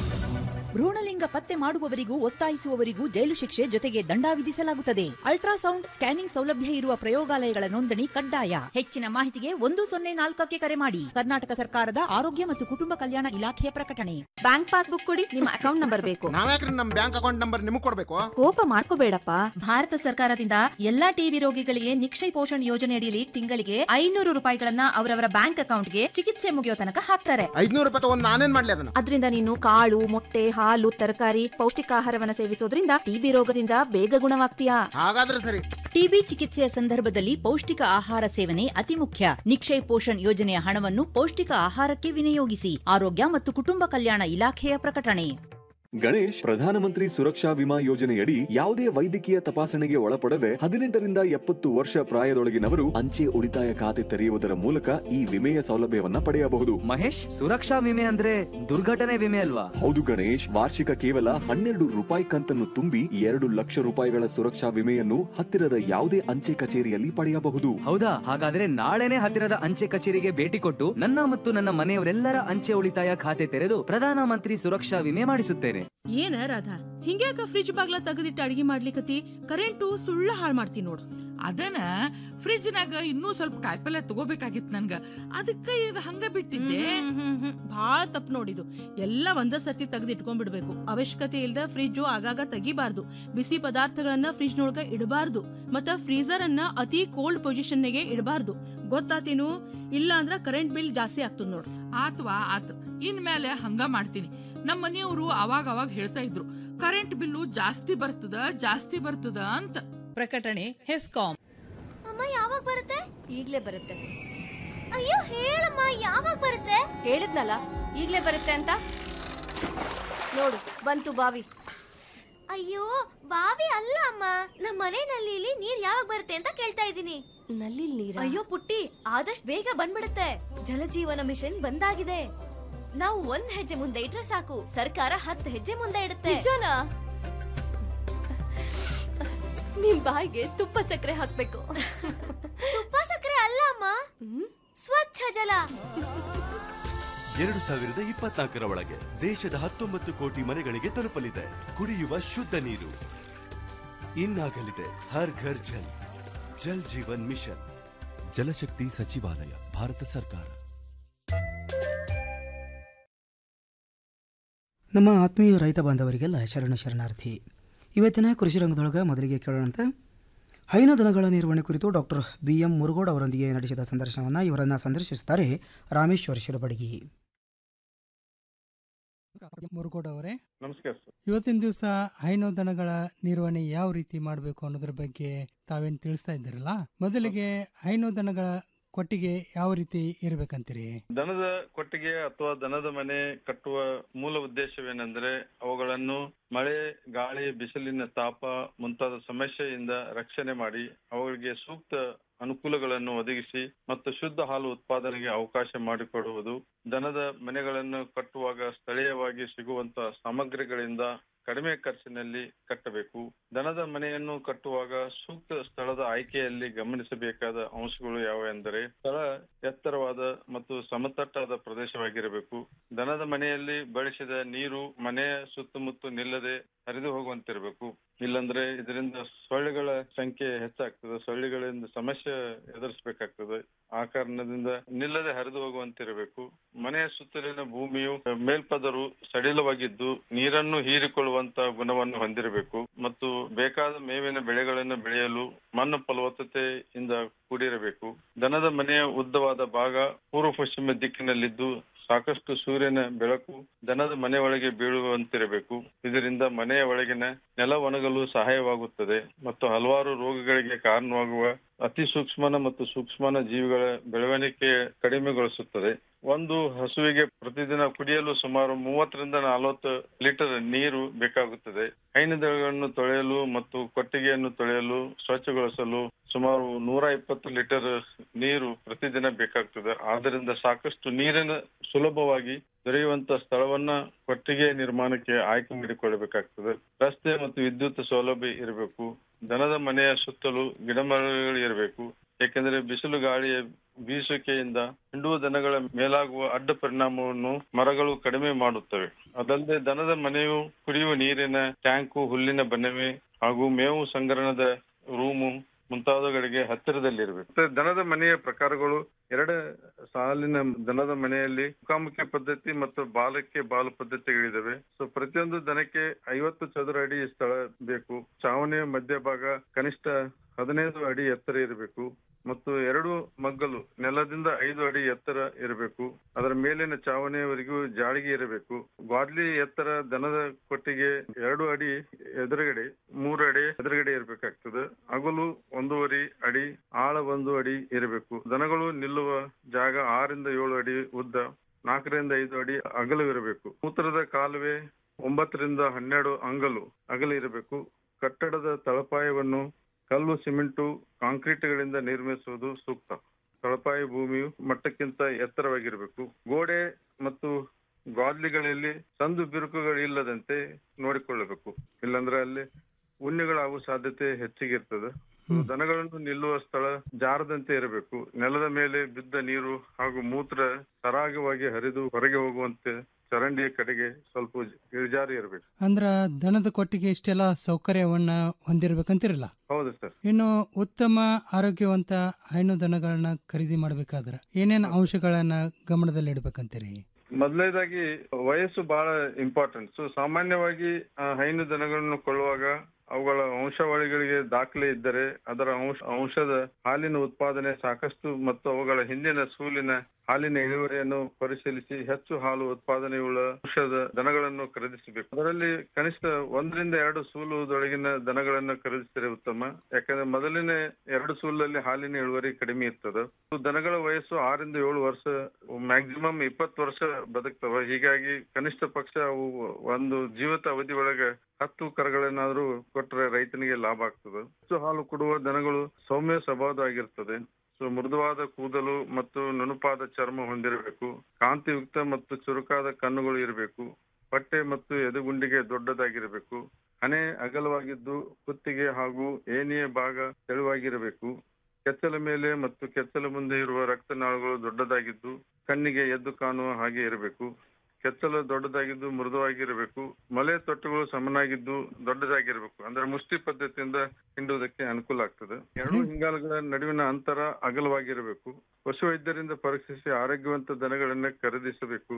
ಭ್ರೂಣಲಿಂಗ ಪತ್ತೆ ಮಾಡುವವರಿಗೂ ಒತ್ತಾಯಿಸುವವರಿಗೂ ಜೈಲು ಶಿಕ್ಷೆ ಜೊತೆಗೆ ದಂಡ ವಿಧಿಸಲಾಗುತ್ತದೆ ಅಲ್ಟ್ರಾಸೌಂಡ್ ಸ್ಕ್ಯಾನಿಂಗ್ ಸೌಲಭ್ಯ ಇರುವ ಪ್ರಯೋಗಾಲಯಗಳ ನೋಂದಣಿ ಕಡ್ಡಾಯ ಹೆಚ್ಚಿನ ಮಾಹಿತಿಗೆ ಒಂದು ಸೊನ್ನೆ ನಾಲ್ಕಕ್ಕೆ ಕರೆ ಮಾಡಿ ಕರ್ನಾಟಕ ಸರ್ಕಾರದ ಆರೋಗ್ಯ ಮತ್ತು ಕುಟುಂಬ ಕಲ್ಯಾಣ ಇಲಾಖೆಯ ಪ್ರಕಟಣೆ ಬ್ಯಾಂಕ್ ಪಾಸ್ಬುಕ್ ಕೊಡಿ ನಿಮ್ಮ ಅಕೌಂಟ್ ನಂಬರ್ ಬೇಕು ನಾವ್ಯಾಕ್ರಿ ನಮ್ ಬ್ಯಾಂಕ್ ಅಕೌಂಟ್ ನಂಬರ್ ನಿಮಗ್ ಕೊಡ್ಬೇಕು ಕೋಪ ಮಾಡ್ಕೋಬೇಡಪ್ಪ ಭಾರತ ಸರ್ಕಾರದಿಂದ ಎಲ್ಲಾ ಟಿಬಿ ರೋಗಿಗಳಿಗೆ ನಿಕ್ಷಯ ಪೋಷಣ್ ಯೋಜನೆ ಅಡಿಯಲ್ಲಿ ತಿಂಗಳಿಗೆ ಐನೂರು ರೂಪಾಯಿಗಳನ್ನ ಅವರವರ ಬ್ಯಾಂಕ್ ಅಕೌಂಟ್ಗೆ ಚಿಕಿತ್ಸೆ ಮುಗಿಯೋ ತನಕ ಹಾಕ್ತಾರೆ ಐದ್ನೂರು ರೂಪಾಯಿ ತಗೊಂಡ್ ನಾನೇನ್ ಮಾಡ್ಲಿ ಅದನ್ನ ಅದರಿಂದ ನೀನು ಕಾಳು ಮೊಟ್ಟೆ ಹಾಲು ತರಕಾರಿ ಪೌಷ್ಟಿಕಾಹಾರವನ್ನ ಸೇವಿಸೋದ್ರಿಂದ ಟಿಬಿ ರೋಗದಿಂದ ಬೇಗ ಗುಣವಾಗ್ತೀಯಾ ಹಾಗಾದ್ರೆ ಸರಿ ಟಿಬಿ ಚಿಕಿತ್ಸೆಯ ಸಂದರ್ಭದಲ್ಲಿ ಪೌಷ್ಟಿಕ ಆಹಾರ ಸೇವನೆ ಅತಿ ಮುಖ್ಯ ನಿಕ್ಷಯ್ ಪೋಷಣ್ ಯೋಜನೆಯ ಹಣವನ್ನು ಪೌಷ್ಟಿಕ ಆಹಾರಕ್ಕೆ ವಿನಿಯೋಗಿಸಿ ಆರೋಗ್ಯ ಮತ್ತು ಕುಟುಂಬ ಕಲ್ಯಾಣ ಇಲಾಖೆಯ ಪ್ರಕಟಣೆ ಗಣೇಶ್ ಪ್ರಧಾನಮಂತ್ರಿ ಸುರಕ್ಷಾ ವಿಮಾ ಯೋಜನೆಯಡಿ ಯಾವುದೇ ವೈದ್ಯಕೀಯ ತಪಾಸಣೆಗೆ ಒಳಪಡದೆ ಹದಿನೆಂಟರಿಂದ ಎಪ್ಪತ್ತು ವರ್ಷ ಪ್ರಾಯದೊಳಗಿನವರು ಅಂಚೆ ಉಳಿತಾಯ ಖಾತೆ ತೆರೆಯುವುದರ ಮೂಲಕ ಈ ವಿಮೆಯ ಸೌಲಭ್ಯವನ್ನ ಪಡೆಯಬಹುದು ಮಹೇಶ್ ಸುರಕ್ಷಾ ವಿಮೆ ಅಂದ್ರೆ ದುರ್ಘಟನೆ ವಿಮೆ ಅಲ್ವಾ ಹೌದು ಗಣೇಶ್ ವಾರ್ಷಿಕ ಕೇವಲ ಹನ್ನೆರಡು ರೂಪಾಯಿ ಕಂತನ್ನು ತುಂಬಿ ಎರಡು ಲಕ್ಷ ರೂಪಾಯಿಗಳ ಸುರಕ್ಷಾ ವಿಮೆಯನ್ನು ಹತ್ತಿರದ ಯಾವುದೇ ಅಂಚೆ ಕಚೇರಿಯಲ್ಲಿ ಪಡೆಯಬಹುದು ಹೌದಾ ಹಾಗಾದ್ರೆ ನಾಳೆನೆ ಹತ್ತಿರದ ಅಂಚೆ ಕಚೇರಿಗೆ ಭೇಟಿ ಕೊಟ್ಟು ನನ್ನ ಮತ್ತು ನನ್ನ ಮನೆಯವರೆಲ್ಲರ ಅಂಚೆ ಉಳಿತಾಯ ಖಾತೆ ತೆರೆದು ಪ್ರಧಾನಮಂತ್ರಿ ಸುರಕ್ಷಾ ವಿಮೆ ಮಾಡಿಸುತ್ತೇನೆ ಏನ ರಾಧಾ ಹಿಂಗ್ಯಾಕ ಫ್ರಿಜ್ ಬಾಗ್ಲ ತೆಗೆದಿಟ್ಟು ಅಡಿಗೆ ಮಾಡ್ಲಿಕತಿ ಕರೆಂಟು ಸುಳ್ಳ ಹಾಳ್ ಮಾಡ್ತಿ ನೋಡು ಅದನ್ನ ಫ್ರಿಜ್ನಾಗ ಇನ್ನೂ ಸ್ವಲ್ಪ ಕಾಯಿಪಲ್ಯ ತಗೋಬೇಕಾಗಿತ್ತು ನನ್ಗ ಅದಕ್ಕ ಈಗ ಹಂಗ ಬಿಟ್ಟಿದ್ದೆ ಭಾಳ ತಪ್ಪು ನೋಡಿದು ಎಲ್ಲ ಒಂದ ಸರ್ತಿ ತೆಗೆದು ಇಟ್ಕೊಂಡ್ಬಿಡ್ಬೇಕು ಅವಶ್ಯಕತೆ ಇಲ್ದ ಫ್ರಿಜ್ ಆಗಾಗ ತೆಗಿಬಾರ್ದು ಬಿಸಿ ಪದಾರ್ಥಗಳನ್ನ ಫ್ರಿಜ್ ನೊಳಗ ಇಡಬಾರ್ದು ಮತ್ತ ಫ್ರೀಜರ್ ಅನ್ನ ಅತಿ ಕೋಲ್ಡ್ ಪೊಸಿಷನ್ ನಾಗೆ ಇಡಬಾರ್ದು ಗೊತ್ತಾತೇನು ಇಲ್ಲ ಅಂದ್ರ ಕರೆಂಟ್ ಬಿಲ್ ಜಾಸ್ತಿ ಆಗ್ತದ ನೋಡು ಆತ್ವಾ ಆತ್ ಇನ್ಮೇಲೆ ಹಂಗ ಮಾಡ್ತೀನಿ ನಮ್ಮ ಮನೆಯವರು ಅವಾಗ ಅವಾಗ ಹೇಳ್ತಾ ಇದ್ರು ಕರೆಂಟ್ ಬಿಲ್ಲು ಜಾಸ್ತಿ ಬರ್ತದ ಜಾಸ್ತಿ ಬರ್ತದ ಅಂತ ಪ್ರಕಟಣೆ ಹೆಸ್ಕಾಂ ಅಮ್ಮ ಯಾವಾಗ ಬರುತ್ತೆ ಈಗ್ಲೇ ಬರುತ್ತೆ ಅಯ್ಯೋ ಹೇಳಮ್ಮ ಯಾವಾಗ ಬರುತ್ತೆ ಹೇಳಿದ್ನಲ್ಲ ಈಗ್ಲೇ ಬರುತ್ತೆ ಅಂತ ನೋಡು ಬಂತು ಬಾವಿ ಅಯ್ಯೋ ಬಾವಿ ಅಲ್ಲ ಅಮ್ಮ ನಮ್ಮ ಮನೆ ನಲ್ಲಿಲಿ ನೀರ್ ಯಾವಾಗ ಬರುತ್ತೆ ಅಂತ ಕೇಳ್ತಾ ಇದ್ದೀನಿ ನಲ್ಲಿ ನೀರ ಅಯ್ಯೋ ಪುಟ್ಟಿ ಆದಷ್ಟು ಬೇಗ ಬಂದ್ಬಿಡುತ್ತೆ ಜಲಜೀವನ ಮಿಷನ್ ಬಂದಾಗಿದೆ ನಾವು ಒಂದ್ ಹೆಜ್ಜೆ ಮುಂದೆ ಇಟ್ರೆ ಸಾಕು ಸರ್ಕಾರ ಹತ್ತು ಹೆಜ್ಜೆ ಮುಂದೆ ಇಡುತ್ತೆ ನಿಜನಾ ನಿಮ್ ಬಾಯಿಗೆ ತುಪ್ಪ ಸಕ್ಕರೆ ಹಾಕ್ಬೇಕು ತುಪ್ಪ ಸಕ್ಕರೆ ಅಲ್ಲ ಅಮ್ಮ ಸ್ವಚ್ಛ ಜಲ ಎರಡು ಸಾವಿರದ ಇಪ್ಪತ್ನಾಲ್ಕರ ಒಳಗೆ ದೇಶದ ಹತ್ತೊಂಬತ್ತು ಕೋಟಿ ಮನೆಗಳಿಗೆ ತಲುಪಲಿದೆ ಕುಡಿಯುವ ಶುದ್ಧ ನೀರು ಇನ್ನಾಗಲಿದೆ ಹರ್ ಘರ್ ಜಲ್ ಜಲ್ ಜೀವನ್ ಮಿಷನ್ ಜಲಶಕ್ತಿ ಸಚಿವಾಲಯ ಭಾರತ ಸರ್ಕಾರ ನಮ್ಮ ಆತ್ಮೀಯ ರೈತ ಬಾಂಧವರಿಗೆಲ್ಲ ಶರಣ ಶರಣಾರ್ಥಿ ಇವತ್ತಿನ ಕೃಷಿ ರಂಗದೊಳಗೆ ಮೊದಲಿಗೆ ಕೇಳೋಣಂತೆ ಹೈನದನಗಳ ನಿರ್ವಹಣೆ ಕುರಿತು ಡಾಕ್ಟರ್ ಬಿ ಎಂ ಮುರುಗೋಡ್ ಅವರೊಂದಿಗೆ ನಡೆಸಿದ ಸಂದರ್ಶನವನ್ನು ಇವರನ್ನು ಸಂದರ್ಶಿಸುತ್ತಾರೆ ರಾಮೇಶ್ವರ ಶಿರಬಡಗಿ ಮುರುಗೋಡ್ ಅವರೇ ನಮಸ್ಕಾರ ಸರ್ ಇವತ್ತಿನ ದಿವಸ ಹೈನು ದನಗಳ ನಿರ್ವಹಣೆ ಯಾವ ರೀತಿ ಮಾಡಬೇಕು ಅನ್ನೋದ್ರ ಬಗ್ಗೆ ತಾವೇನು ತಿಳಿಸ್ತಾ ಇದ್ದೀರಲ್ಲ ಮೊದಲಿಗೆ ಹೈನು ದನಗಳ ಕೊಟ್ಟಿಗೆ ಯಾವ ರೀತಿ ಇರ್ಬೇಕಂತೀರಿ ದನದ ಕೊಟ್ಟಿಗೆ ಅಥವಾ ದನದ ಮನೆ ಕಟ್ಟುವ ಮೂಲ ಉದ್ದೇಶವೇನೆಂದರೆ ಅವುಗಳನ್ನು ಮಳೆ ಗಾಳಿ ಬಿಸಿಲಿನ ತಾಪ ಮುಂತಾದ ಸಮಸ್ಯೆಯಿಂದ ರಕ್ಷಣೆ ಮಾಡಿ ಅವುಗಳಿಗೆ ಸೂಕ್ತ ಅನುಕೂಲಗಳನ್ನು ಒದಗಿಸಿ ಮತ್ತು ಶುದ್ಧ ಹಾಲು ಉತ್ಪಾದನೆಗೆ ಅವಕಾಶ ಮಾಡಿಕೊಡುವುದು ದನದ ಮನೆಗಳನ್ನು ಕಟ್ಟುವಾಗ ಸ್ಥಳೀಯವಾಗಿ ಸಿಗುವಂತ ಸಾಮಗ್ರಿಗಳಿಂದ ಕಡಿಮೆ ಖರ್ಚಿನಲ್ಲಿ ಕಟ್ಟಬೇಕು ದನದ ಮನೆಯನ್ನು ಕಟ್ಟುವಾಗ ಸೂಕ್ತ ಸ್ಥಳದ ಆಯ್ಕೆಯಲ್ಲಿ ಗಮನಿಸಬೇಕಾದ ಅಂಶಗಳು ಯಾವುವೆಂದರೆ ಸ್ಥಳ ಎತ್ತರವಾದ ಮತ್ತು ಸಮತಟ್ಟಾದ ಪ್ರದೇಶವಾಗಿರಬೇಕು ದನದ ಮನೆಯಲ್ಲಿ ಬಳಸಿದ ನೀರು ಮನೆಯ ಸುತ್ತಮುತ್ತ ನಿಲ್ಲದೆ ಹರಿದು ಹೋಗುವಂತಿರಬೇಕು ಇಲ್ಲಂದ್ರೆ ಇದರಿಂದ ಸೊಳ್ಳೆಗಳ ಸಂಖ್ಯೆ ಹೆಚ್ಚಾಗ್ತದೆ ಸೊಳ್ಳೆಗಳಿಂದ ಸಮಸ್ಯೆ ಎದುರಿಸಬೇಕಾಗ್ತದೆ ಆ ಕಾರಣದಿಂದ ನಿಲ್ಲದೆ ಹರಿದು ಹೋಗುವಂತಿರಬೇಕು ಮನೆಯ ಸುತ್ತಲಿನ ಭೂಮಿಯು ಮೇಲ್ಪದರು ಸಡಿಲವಾಗಿದ್ದು ನೀರನ್ನು ಹೀರಿಕೊಳ್ಳುವಂತ ಗುಣವನ್ನು ಹೊಂದಿರಬೇಕು ಮತ್ತು ಬೇಕಾದ ಮೇವಿನ ಬೆಳೆಗಳನ್ನು ಬೆಳೆಯಲು ಮಣ್ಣು ಫಲವತ್ತತೆಯಿಂದ ಕೂಡಿರಬೇಕು ದನದ ಮನೆಯ ಉದ್ದವಾದ ಭಾಗ ಪೂರ್ವ ಪಶ್ಚಿಮ ದಿಕ್ಕಿನಲ್ಲಿದ್ದು ಸಾಕಷ್ಟು ಸೂರ್ಯನ ಬೆಳಕು ದನದ ಮನೆ ಒಳಗೆ ಬೀಳುವಂತಿರಬೇಕು ಇದರಿಂದ ಮನೆಯ ಒಳಗಿನ ನೆಲ ಒಣಗಲು ಸಹಾಯವಾಗುತ್ತದೆ ಮತ್ತು ಹಲವಾರು ರೋಗಗಳಿಗೆ ಕಾರಣವಾಗುವ ಅತಿ ಸೂಕ್ಷ್ಮನ ಮತ್ತು ಸೂಕ್ಷ್ಮನ ಜೀವಿಗಳ ಬೆಳವಣಿಗೆ ಕಡಿಮೆಗೊಳಿಸುತ್ತದೆ ಒಂದು ಹಸುವಿಗೆ ಪ್ರತಿದಿನ ಕುಡಿಯಲು ಸುಮಾರು ಮೂವತ್ತರಿಂದ ನಲವತ್ತು ಲೀಟರ್ ನೀರು ಬೇಕಾಗುತ್ತದೆ ಹೈನುದಳಗಳನ್ನು ತೊಳೆಯಲು ಮತ್ತು ಕೊಟ್ಟಿಗೆಯನ್ನು ತೊಳೆಯಲು ಸ್ವಚ್ಛಗೊಳಿಸಲು ಸುಮಾರು ನೂರ ಇಪ್ಪತ್ತು ಲೀಟರ್ ನೀರು ಪ್ರತಿದಿನ ಬೇಕಾಗ್ತದೆ ಆದ್ದರಿಂದ ಸಾಕಷ್ಟು ನೀರಿನ ಸುಲಭವಾಗಿ ದೊರೆಯುವಂತ ಸ್ಥಳವನ್ನ ಕೊಟ್ಟಿಗೆ ನಿರ್ಮಾಣಕ್ಕೆ ಆಯ್ಕೆ ಮಾಡಿಕೊಳ್ಳಬೇಕಾಗ್ತದೆ ರಸ್ತೆ ಮತ್ತು ವಿದ್ಯುತ್ ಸೌಲಭ್ಯ ಇರಬೇಕು ದನದ ಮನೆಯ ಸುತ್ತಲೂ ಗಿಡಮರಗಳು ಇರಬೇಕು ಏಕೆಂದರೆ ಬಿಸಿಲು ಗಾಳಿಯ ಬೀಸುವಿಕೆಯಿಂದ ಹಿಂಡುವ ದನಗಳ ಮೇಲಾಗುವ ಅಡ್ಡ ಪರಿಣಾಮವನ್ನು ಮರಗಳು ಕಡಿಮೆ ಮಾಡುತ್ತವೆ ಅದಲ್ಲದೆ ದನದ ಮನೆಯು ಕುಡಿಯುವ ನೀರಿನ ಟ್ಯಾಂಕು ಹುಲ್ಲಿನ ಬನವೆ ಹಾಗೂ ಮೇವು ಸಂಗ್ರಹಣದ ರೂಮು ಮುಂತಾದವುಗಳಿಗೆ ಹತ್ತಿರದಲ್ಲಿರಬೇಕು ಮತ್ತೆ ದನದ ಮನೆಯ ಪ್ರಕಾರಗಳು ಎರಡು ಸಾಲಿನ ದನದ ಮನೆಯಲ್ಲಿ ಮುಖಾಮುಖಿ ಪದ್ಧತಿ ಮತ್ತು ಬಾಲಕ್ಕೆ ಬಾಲು ಪದ್ಧತಿಗಳಿದಾವೆ ಸೊ ಪ್ರತಿಯೊಂದು ದನಕ್ಕೆ ಐವತ್ತು ಚದುರ ಅಡಿ ಸ್ಥಳ ಬೇಕು ಚಾವಣಿಯ ಮಧ್ಯಭಾಗ ಕನಿಷ್ಠ ಹದಿನೈದು ಅಡಿ ಎತ್ತರ ಇರಬೇಕು ಮತ್ತು ಎರಡು ಮಗ್ಗಲು ನೆಲದಿಂದ ಐದು ಅಡಿ ಎತ್ತರ ಇರಬೇಕು ಅದರ ಮೇಲಿನ ಚಾವಣಿಯವರೆಗೂ ಜಾಳಿಗೆ ಇರಬೇಕು ಗ್ವಾದ್ಲಿ ಎತ್ತರ ದನದ ಕೊಟ್ಟಿಗೆ ಎರಡು ಅಡಿ ಎದುರುಗಡೆ ಮೂರು ಅಡಿ ಎದುರುಗಡೆ ಇರಬೇಕಾಗ್ತದೆ ಅಗಲು ಒಂದೂವರೆ ಅಡಿ ಆಳ ಒಂದು ಅಡಿ ಇರಬೇಕು ದನಗಳು ನಿಲ್ಲುವ ಜಾಗ ಆರಿಂದ ಏಳು ಅಡಿ ಉದ್ದ ನಾಲ್ಕರಿಂದ ಐದು ಅಡಿ ಅಗಲವಿರಬೇಕು ಮೂತ್ರದ ಕಾಲುವೆ ಒಂಬತ್ತರಿಂದ ಹನ್ನೆರಡು ಅಂಗಲು ಅಗಲ ಇರಬೇಕು ಕಟ್ಟಡದ ತಳಪಾಯವನ್ನು ಕಲ್ಲು ಸಿಮೆಂಟು ಕಾಂಕ್ರೀಟ್ಗಳಿಂದ ನಿರ್ಮಿಸುವುದು ಸೂಕ್ತ ತಳಪಾಯ ಭೂಮಿಯು ಮಟ್ಟಕ್ಕಿಂತ ಎತ್ತರವಾಗಿರಬೇಕು ಗೋಡೆ ಮತ್ತು ಗಾದ್ಲಿಗಳಲ್ಲಿ ಸಂದು ಬಿರುಕುಗಳಿಲ್ಲದಂತೆ ನೋಡಿಕೊಳ್ಳಬೇಕು ಇಲ್ಲಾಂದ್ರೆ ಅಲ್ಲಿ ಉಣ್ಣೆಗಳಾಗುವ ಸಾಧ್ಯತೆ ಹೆಚ್ಚಿಗೆ ಇರ್ತದೆ ದನಗಳನ್ನು ನಿಲ್ಲುವ ಸ್ಥಳ ಜಾರದಂತೆ ಇರಬೇಕು ನೆಲದ ಮೇಲೆ ಬಿದ್ದ ನೀರು ಹಾಗೂ ಮೂತ್ರ ಸರಾಗವಾಗಿ ಹರಿದು ಹೊರಗೆ ಹೋಗುವಂತೆ ಚರಂಡಿಯ ಕಡೆಗೆ ಸ್ವಲ್ಪ ಇಳಿಜಾರು ಇರಬೇಕು ಅಂದ್ರ ದನದ ಕೊಟ್ಟಿಗೆ ಇಷ್ಟೆಲ್ಲ ಸೌಕರ್ಯವನ್ನ ಹೊಂದಿರ್ಬೇಕಂತಿರಲ್ಲ ಹೌದು ಸರ್ ಇನ್ನು ಉತ್ತಮ ಆರೋಗ್ಯವಂತ ಹೈನು ದನಗಳನ್ನ ಖರೀದಿ ಮಾಡ್ಬೇಕಾದ್ರ ಏನೇನ್ ಅಂಶಗಳನ್ನ ಗಮನದಲ್ಲಿ ಇಡ್ಬೇಕಂತೀರಿ ಮೊದಲನೇದಾಗಿ ವಯಸ್ಸು ಬಹಳ ಇಂಪಾರ್ಟೆಂಟ್ ಸೊ ಸಾಮಾನ್ಯವಾಗಿ ಆ, ಹೈನು ದನಗಳನ್ನು ಕೊಳ್ಳುವಾಗ ಅವುಗಳ ವಂಶಾವಳಿಗಳಿಗೆ ದಾಖಲೆ ಇದ್ದರೆ ಅದರ ಅಂಶ ಅಂಶದ ಹಾಲಿನ ಉತ್ಪಾದನೆ ಸಾಕಷ್ಟು ಮತ್ತು ಅವುಗಳ ಹಿಂದಿನ ಸೂಲಿನ ಹಾಲಿನ ಇಳುವರಿಯನ್ನು ಪರಿಶೀಲಿಸಿ ಹೆಚ್ಚು ಹಾಲು ಉತ್ಪಾದನೆಯುಳ್ಳ ಅಂಶದ ದನಗಳನ್ನು ಖರೀದಿಸಬೇಕು ಅದರಲ್ಲಿ ಕನಿಷ್ಠ ಒಂದರಿಂದ ಎರಡು ಸೂಲುದೊಳಗಿನ ದನಗಳನ್ನು ಖರೀದಿಸಿದರೆ ಉತ್ತಮ ಯಾಕಂದ್ರೆ ಮೊದಲಿನ ಎರಡು ಸೂಲಲ್ಲಿ ಹಾಲಿನ ಇಳುವರಿ ಕಡಿಮೆ ಇರ್ತದೆ ದನಗಳ ವಯಸ್ಸು ಆರಿಂದ ಏಳು ವರ್ಷ ಮ್ಯಾಕ್ಸಿಮಮ್ ಇಪ್ಪತ್ತು ವರ್ಷ ಬದುಕ್ತವ ಹೀಗಾಗಿ ಕನಿಷ್ಠ ಪಕ್ಷ ಅವು ಒಂದು ಜೀವಿತ ಅವಧಿ ಒಳಗೆ ಹತ್ತು ಕರುಗಳನ್ನಾದ್ರೂ ಕೊಟ್ಟರೆ ರೈತನಿಗೆ ಲಾಭ ಆಗ್ತದೆ ಹೆಚ್ಚು ಹಾಲು ಕೊಡುವ ದನಗಳು ಸೌಮ್ಯ ಸ್ವಭಾವವಾಗಿರ್ತದೆ ಸೊ ಮೃದುವಾದ ಕೂದಲು ಮತ್ತು ನುಣುಪಾದ ಚರ್ಮ ಹೊಂದಿರಬೇಕು ಕಾಂತಿಯುಕ್ತ ಮತ್ತು ಚುರುಕಾದ ಕಣ್ಣುಗಳು ಇರಬೇಕು ಹೊಟ್ಟೆ ಮತ್ತು ಎದೆಗುಂಡಿಗೆ ದೊಡ್ಡದಾಗಿರಬೇಕು ಹಣೆ ಅಗಲವಾಗಿದ್ದು ಕುತ್ತಿಗೆ ಹಾಗೂ ಏನಿಯ ಭಾಗ ತೆಳುವಾಗಿರಬೇಕು ಕೆಚ್ಚಲ ಮೇಲೆ ಮತ್ತು ಕೆಚ್ಚಲ ಮುಂದೆ ಇರುವ ರಕ್ತನಾಳಗಳು ದೊಡ್ಡದಾಗಿದ್ದು ಕಣ್ಣಿಗೆ ಎದ್ದು ಕಾಣುವ ಹಾಗೆ ಇರಬೇಕು ಕೆಚ್ಚಲು ದೊಡ್ಡದಾಗಿದ್ದು ಮೃದುವಾಗಿರಬೇಕು ಮಲೆ ತೊಟ್ಟುಗಳು ಸಮನಾಗಿದ್ದು ದೊಡ್ಡದಾಗಿರಬೇಕು ಅಂದ್ರೆ ಮುಷ್ಟಿ ಪದ್ಧತಿಯಿಂದ ಹಿಂಡುವುದಕ್ಕೆ ಅನುಕೂಲ ಆಗ್ತದೆ ಎರಡು ಹಿಂಗಾಲುಗಳ ನಡುವಿನ ಅಂತರ ಅಗಲವಾಗಿರಬೇಕು ಪಶುವೈದ್ಯರಿಂದ ಪರೀಕ್ಷಿಸಿ ಆರೋಗ್ಯವಂತ ದನಗಳನ್ನ ಖರೀದಿಸಬೇಕು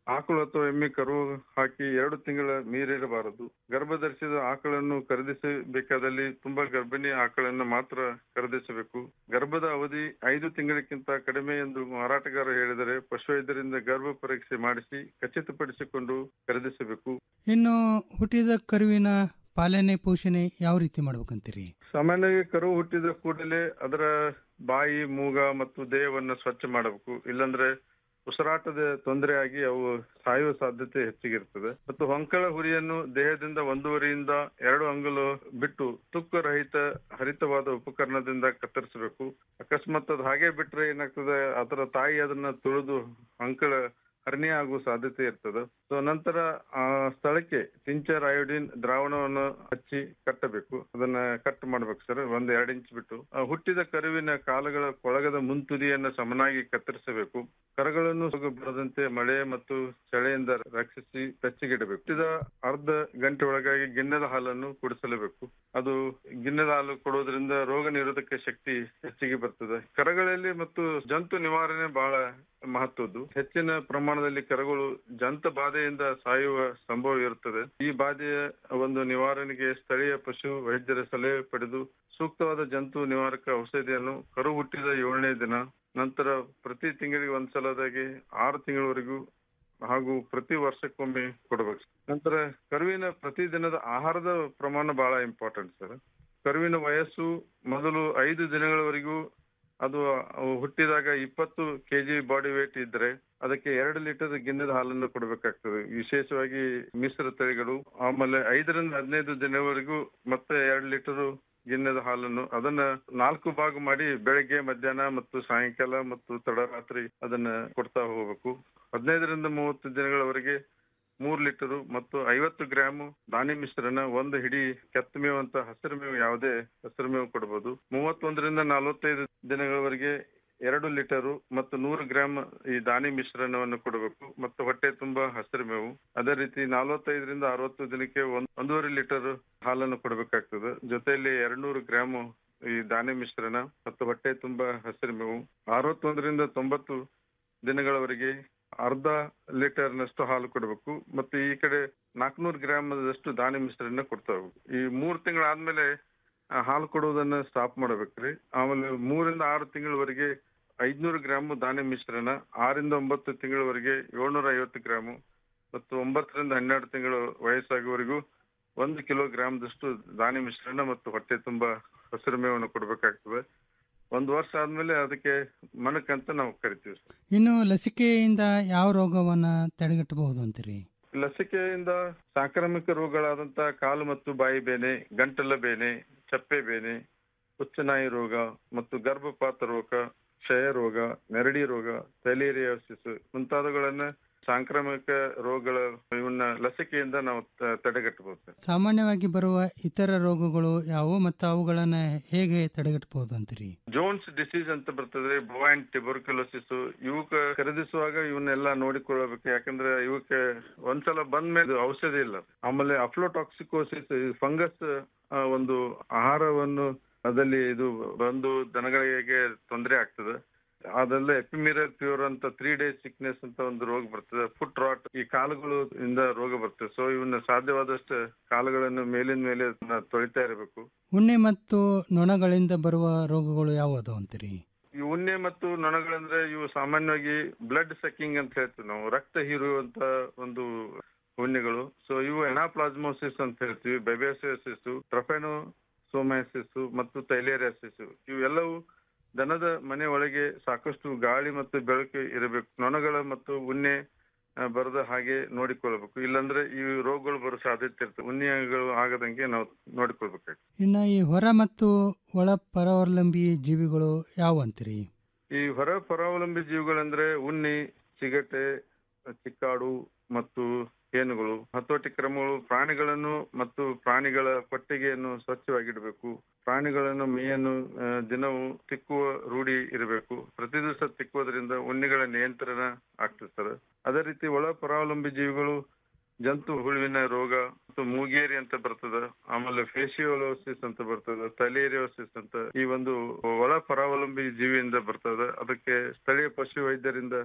ಆಕಳು ಅಥವಾ ಎಮ್ಮೆ ಕರು ಹಾಕಿ ಎರಡು ತಿಂಗಳ ಮೀರಿರಬಾರದು ಗರ್ಭ ಧರಿಸಿದ ಆಕಳನ್ನು ಖರೀದಿಸಬೇಕಾದಲ್ಲಿ ತುಂಬಾ ಗರ್ಭಿಣಿ ಆಕಳನ್ನು ಮಾತ್ರ ಖರೀದಿಸಬೇಕು ಗರ್ಭದ ಅವಧಿ ಐದು ತಿಂಗಳಿಗಿಂತ ಕಡಿಮೆ ಎಂದು ಮಾರಾಟಗಾರ ಹೇಳಿದರೆ ಪಶುವೈದ್ಯರಿಂದ ಗರ್ಭ ಪರೀಕ್ಷೆ ಮಾಡಿಸಿ ಖಚಿತಪಡಿಸಿಕೊಂಡು ಖರೀದಿಸಬೇಕು ಇನ್ನು ಹುಟ್ಟಿದ ಕರುವಿನ ಪಾಲನೆ ಪೋಷಣೆ ಯಾವ ರೀತಿ ಮಾಡ್ಬೇಕಂತೀರಿ ಸಾಮಾನ್ಯವಾಗಿ ಕರು ಹುಟ್ಟಿದ ಕೂಡಲೇ ಅದರ ಬಾಯಿ ಮೂಗ ಮತ್ತು ದೇಹವನ್ನು ಸ್ವಚ್ಛ ಮಾಡಬೇಕು ಇಲ್ಲಾಂದ್ರೆ ಉಸಿರಾಟದ ತೊಂದರೆ ಆಗಿ ಅವು ಸಾಯುವ ಸಾಧ್ಯತೆ ಹೆಚ್ಚಿಗಿರ್ತದೆ ಮತ್ತು ಹೊಂಕಳ ಹುರಿಯನ್ನು ದೇಹದಿಂದ ಒಂದೂವರೆಯಿಂದ ಎರಡು ಅಂಗುಲು ಬಿಟ್ಟು ತುಕ್ಕು ರಹಿತ ಹರಿತವಾದ ಉಪಕರಣದಿಂದ ಕತ್ತರಿಸಬೇಕು ಅಕಸ್ಮಾತ್ ಅದು ಹಾಗೆ ಬಿಟ್ರೆ ಏನಾಗ್ತದೆ ಅದರ ತಾಯಿ ಅದನ್ನ ತುಳಿದು ಹೊಂಕಳ ಹರ್ನಿಯ ಆಗುವ ಸಾಧ್ಯತೆ ಇರ್ತದೆ ಸೊ ನಂತರ ಆ ಸ್ಥಳಕ್ಕೆ ಟಿಂಚರ್ ಅಯೋಡಿನ್ ದ್ರಾವಣವನ್ನು ಹಚ್ಚಿ ಕಟ್ಟಬೇಕು ಅದನ್ನ ಕಟ್ ಮಾಡ್ಬೇಕು ಸರ್ ಒಂದ್ ಎರಡ್ ಇಂಚ್ ಬಿಟ್ಟು ಆ ಹುಟ್ಟಿದ ಕರುವಿನ ಕಾಲುಗಳ ಕೊಳಗದ ಮುಂತುದಿಯನ್ನು ಸಮನಾಗಿ ಕತ್ತರಿಸಬೇಕು ಕರಗಳನ್ನು ಸುಗು ಬರದಂತೆ ಮಳೆ ಮತ್ತು ಚಳಿಯಿಂದ ರಕ್ಷಿಸಿ ಬೆಚ್ಚಗಿಡಬೇಕು ಹುಟ್ಟಿದ ಅರ್ಧ ಗಂಟೆ ಒಳಗಾಗಿ ಗಿಣ್ಣದ ಹಾಲನ್ನು ಕುಡಿಸಲೇಬೇಕು ಅದು ಗಿಣ್ಣದ ಹಾಲು ಕೊಡೋದ್ರಿಂದ ರೋಗ ನಿರೋಧಕ ಶಕ್ತಿ ಹೆಚ್ಚಿಗೆ ಬರ್ತದೆ ಕರಗಳಲ್ಲಿ ಮತ್ತು ಜಂತು ನಿವಾರಣೆ ಬಹಳ ಮಹತ್ವದ್ದು ಹೆಚ್ಚಿನ ಪ್ರಮಾಣದಲ್ಲಿ ಕರಗಳು ಜಂತ ಬಾಧೆಯಿಂದ ಸಾಯುವ ಸಂಭವ ಇರುತ್ತದೆ ಈ ಬಾಧೆಯ ಒಂದು ನಿವಾರಣೆಗೆ ಸ್ಥಳೀಯ ಪಶು ವೈದ್ಯರ ಸಲಹೆ ಪಡೆದು ಸೂಕ್ತವಾದ ಜಂತು ನಿವಾರಕ ಔಷಧಿಯನ್ನು ಕರು ಹುಟ್ಟಿದ ಏಳನೇ ದಿನ ನಂತರ ಪ್ರತಿ ತಿಂಗಳಿಗೆ ಒಂದ್ಸಲದಾಗಿ ಆರು ತಿಂಗಳವರೆಗೂ ಹಾಗೂ ಪ್ರತಿ ವರ್ಷಕ್ಕೊಮ್ಮೆ ಕೊಡಬೇಕು ನಂತರ ಕರುವಿನ ಪ್ರತಿದಿನದ ಆಹಾರದ ಪ್ರಮಾಣ ಬಹಳ ಇಂಪಾರ್ಟೆಂಟ್ ಸರ್ ಕರುವಿನ ವಯಸ್ಸು ಮೊದಲು ಐದು ದಿನಗಳವರೆಗೂ ಅದು ಹುಟ್ಟಿದಾಗ ಇಪ್ಪತ್ತು ಕೆಜಿ ಬಾಡಿ ವೇಟ್ ಇದ್ರೆ ಅದಕ್ಕೆ ಎರಡು ಲೀಟರ್ ಗಿಣ್ಣದ ಹಾಲನ್ನು ಕೊಡಬೇಕಾಗ್ತದೆ ವಿಶೇಷವಾಗಿ ಮಿಶ್ರ ತಳಿಗಳು ಆಮೇಲೆ ಐದರಿಂದ ಹದಿನೈದು ದಿನವರೆಗೂ ಮತ್ತೆ ಎರಡು ಲೀಟರ್ ಗಿಣ್ಣದ ಹಾಲನ್ನು ಅದನ್ನ ನಾಲ್ಕು ಭಾಗ ಮಾಡಿ ಬೆಳಗ್ಗೆ ಮಧ್ಯಾಹ್ನ ಮತ್ತು ಸಾಯಂಕಾಲ ಮತ್ತು ತಡರಾತ್ರಿ ಅದನ್ನ ಕೊಡ್ತಾ ಹೋಗ್ಬೇಕು ಹದಿನೈದರಿಂದ ಮೂವತ್ತು ದಿನಗಳವರೆಗೆ ಮೂರ್ ಲೀಟರ್ ಮತ್ತು ಐವತ್ತು ಗ್ರಾಮ್ ದಾನಿ ಮಿಶ್ರಣ ಒಂದು ಹಿಡಿ ಕೆತ್ತ ಮೇವು ಅಂತ ಹಸಿರು ಮೇವು ಯಾವುದೇ ಹಸಿರು ಮೇವು ಕೊಡಬಹುದು ಮೂವತ್ತೊಂದರಿಂದ ನಲವತ್ತೈದು ದಿನಗಳವರೆಗೆ ಎರಡು ಲೀಟರ್ ಮತ್ತು ನೂರು ಗ್ರಾಮ್ ಈ ದಾನಿ ಮಿಶ್ರಣವನ್ನು ಕೊಡಬೇಕು ಮತ್ತು ಹೊಟ್ಟೆ ತುಂಬಾ ಹಸಿರು ಮೇವು ಅದೇ ರೀತಿ ನಲವತ್ತೈದರಿಂದ ಅರವತ್ತು ದಿನಕ್ಕೆ ಒಂದ್ ಒಂದೂವರೆ ಲೀಟರ್ ಹಾಲನ್ನು ಕೊಡಬೇಕಾಗ್ತದೆ ಜೊತೆಯಲ್ಲಿ ಎರಡ್ನೂರು ಗ್ರಾಮ್ ಈ ದಾನಿ ಮಿಶ್ರಣ ಮತ್ತು ಹೊಟ್ಟೆ ತುಂಬಾ ಹಸಿರು ಮೇವು ಅರವತ್ತೊಂದರಿಂದ ತೊಂಬತ್ತು ದಿನಗಳವರೆಗೆ ಅರ್ಧ ಲೀಟರ್ ನಷ್ಟು ಹಾಲು ಕೊಡಬೇಕು ಮತ್ತು ಈ ಕಡೆ ನಾಲ್ಕನೂರು ಗ್ರಾಮದಷ್ಟು ದಾನಿ ಮಿಶ್ರಣ ಕೊಡ್ತಾ ಹೋಗ್ಬೇಕು ಈ ಮೂರ್ ತಿಂಗಳಾದ್ಮೇಲೆ ಆ, ಹಾಲು ಕೊಡುವುದನ್ನ ಸ್ಟಾಪ್ ಮಾಡಬೇಕ್ರಿ ಆಮೇಲೆ ಮೂರಿಂದ ಆರು ತಿಂಗಳವರೆಗೆ ಐದ್ನೂರು ಗ್ರಾಮ್ ದಾನಿ ಮಿಶ್ರಣ ಆರಿಂದ ಒಂಬತ್ತು ತಿಂಗಳವರೆಗೆ ಏಳ್ನೂರ ಐವತ್ತು ಗ್ರಾಮು ಮತ್ತು ಒಂಬತ್ತರಿಂದ ಹನ್ನೆರಡು ತಿಂಗಳು ವಯಸ್ಸಾಗುವವರೆಗೂ ಒಂದು ಕಿಲೋ ಗ್ರಾಮ್ದಷ್ಟು ದಾನಿ ಮಿಶ್ರಣ ಮತ್ತು ಹೊಟ್ಟೆ ತುಂಬಾ ಹಸಿರು ಮೇವನ್ನು ಕೊಡಬೇಕಾಗ್ತದೆ ಒಂದು ವರ್ಷ ಆದ್ಮೇಲೆ ಅದಕ್ಕೆ ಮಣಕ್ ಅಂತ ನಾವು ಕರಿತೀವಿ ಸರ್ ಇನ್ನು ಲಸಿಕೆಯಿಂದ ಯಾವ ರೋಗವನ್ನ ತಡೆಗಟ್ಟಬಹುದು ಅಂತೀರಿ ಲಸಿಕೆಯಿಂದ ಸಾಂಕ್ರಾಮಿಕ ರೋಗಗಳಾದಂತ ಕಾಲು ಮತ್ತು ಬಾಯಿ ಬೇನೆ ಗಂಟಲ ಬೇನೆ ಚಪ್ಪೆ ಬೇನೆ ಹುಚ್ಚನಾಯಿ ರೋಗ ಮತ್ತು ಗರ್ಭಪಾತ ರೋಗ ಕ್ಷಯ ರೋಗ ನೆರಡಿ ರೋಗ ಥೈಲೇರಿಯೋಸಿಸ್ ಮುಂತಾದವುಗಳನ್ನ ಸಾಂಕ್ರಾಮಿಕ ರೋಗಗಳ ಇವನ್ನ ಲಸಿಕೆಯಿಂದ ನಾವು ತ- ತಡೆಗಟ್ಟಬಹುದು ಸರ್. ಸಾಮಾನ್ಯವಾಗಿ ಬರುವ ಇತರ ರೋಗಗಳು ಯಾವುವು ಮತ್ತು ಅವುಗಳನ್ನ ಹೇಗೆ ತಡೆಗಟ್ಟಬಹುದು ಅಂತೀರಿ ಜೋನ್ಸ್ ಡಿಸೀಸ್ ಅಂತ ಬರ್ತದೆ ಬೊವೈನ್ ಟ್ಯೂಬರ್ಕ್ಯುಲೋಸಿಸ್ ಇವಕ್ಕ ಖರೀದಿಸುವಾಗ ಇವನ್ನೆಲ್ಲ ನೋಡಿಕೊಳ್ಳಬೇಕು ಯಾಕಂದ್ರೆ ಇವಕ್ಕೆ ಒಂದ್ಸಲ ಬಂದ ಮೇಲೆ ಔಷಧಿ ಇಲ್ಲ ಆಮೇಲೆ ಅಫ್ಲೋಟಾಕ್ಸಿಕೋಸಿಸ್ ಫಂಗಸ್ ಒಂದು ಆಹಾರವನ್ನು ಅದಲ್ಲಿ ಇದು ಬಂದು ದನಗಳಿಗೆ ತೊಂದರೆ ಆಗ್ತದೆ ಅದೆಲ್ಲ ಎಪಿಮಿರಲ್ ಪ್ಯೂರ್ ಅಂತ ತ್ರೀ ಡೇಸ್ ಸಿಕ್ನೆಸ್ ಅಂತ ಒಂದು ರೋಗ ಬರ್ತದೆ ಫುಟ್ ರಾಟ್ ಈ ಕಾಲುಗಳು ಇಂದ ರೋಗ ಬರ್ತದೆ ಸೊ ಇವನ್ನ ಸಾಧ್ಯವಾದಷ್ಟು ಕಾಲುಗಳನ್ನು ಮೇಲಿನ ಮೇಲೆ ಅದನ್ನ ತೊಳಿತಾ ಇರಬೇಕು ಉಣ್ಣೆ ಮತ್ತು ನೊಣಗಳಿಂದ ಬರುವ ರೋಗಗಳು ಯಾವುವು ಅಂತೀರಿ ಈ ಉಣ್ಣೆ ಮತ್ತು ನೊಣಗಳಂದ್ರೆ ಇವು ಸಾಮಾನ್ಯವಾಗಿ ಬ್ಲಡ್ ಸಕ್ಕಿಂಗ್ ಅಂತ ಹೇಳ್ತೀವಿ ನಾವು ರಕ್ತ ಹೀರುವಂತ ಒಂದು ಉಣ್ಣೆಗಳು ಸೊ ಇವು ಎನಾಪ್ಲಾಸ್ಮೋಸಿಸ್ ಅಂತ ಹೇಳ್ತೀವಿ ಬೆಬೇಸಿಯಸಿಸ್ ಟ್ರಫೆನೋ ಸೋಮೈಸಿಸ್ ಮತ್ತು ತೈಲೇರಿಯಾಸಿಸ್ ಇವೆಲ್ಲವೂ ದನದ ಮನೆ ಒಳಗೆ ಸಾಕಷ್ಟು ಗಾಳಿ ಮತ್ತು ಬೆಳಕು ಇರಬೇಕು ನೊಣಗಳ ಮತ್ತು ಉಣ್ಣೆ ಆ, ಬರದ ಹಾಗೆ ನೋಡಿಕೊಳ್ಬೇಕು ಇಲ್ಲಾಂದ್ರೆ ಈ ರೋಗಗಳು ಬರೋ ಸಾಧ್ಯತೆ ಇರ್ತದೆ ಉಣ್ಣೆಗಳು ಆಗದಂಗೆ ನಾವು ನೋಡಿಕೊಳ್ಬೇಕಾಗ್ತದೆ ಇನ್ನು ಈ ಹೊರ ಮತ್ತು ಒಳ ಪರಾವಲಂಬಿ ಜೀವಿಗಳು ಯಾವ ಅಂತೀರಿ ಈ ಹೊರ ಪರಾವಲಂಬಿ ಜೀವಿಗಳಂದ್ರೆ ಉಣ್ಣಿ ಚಿಗಟೆ ಚಿಕ್ಕಾಡು ಮತ್ತು ಹೇನುಗಳು ಹತೋಟಿ ಕ್ರಮಗಳು ಪ್ರಾಣಿಗಳನ್ನು ಮತ್ತು ಪ್ರಾಣಿಗಳ ಕೊಟ್ಟಿಗೆಯನ್ನು ಸ್ವಚ್ಛವಾಗಿಡಬೇಕು ಪ್ರಾಣಿಗಳನ್ನು ಮೇಯನ್ನು ಆ, ದಿನವೂ ತಿಕ್ಕುವ ರೂಢಿ ಇರಬೇಕು ಪ್ರತಿ ದಿವಸ ತಿಕ್ಕುವುದರಿಂದ ಉಣ್ಣಿಗಳ ನಿಯಂತ್ರಣ ಆಗ್ತದೆ ಸರ್ ಅದೇ ರೀತಿ ಒಳ ಪರಾವಲಂಬಿ ಜೀವಿಗಳು ಜಂತು ಹುಳುವಿನ ರೋಗ ಮತ್ತು ಮೂಗೇರಿ ಅಂತ ಬರ್ತದ ಆಮೇಲೆ ಫೇಶಿಯೋಲೋಸಿಸ್ ಅಂತ ಬರ್ತದ ತಲೇರಿಯೋಸಿಸ್ ಅಂತ ಈ ಒಂದು ಒಳ ಪರಾವಲಂಬಿ ಜೀವಿಯಿಂದ ಬರ್ತದ ಅದಕ್ಕೆ ಸ್ಥಳೀಯ ಪಶು ವೈದ್ಯರಿಂದ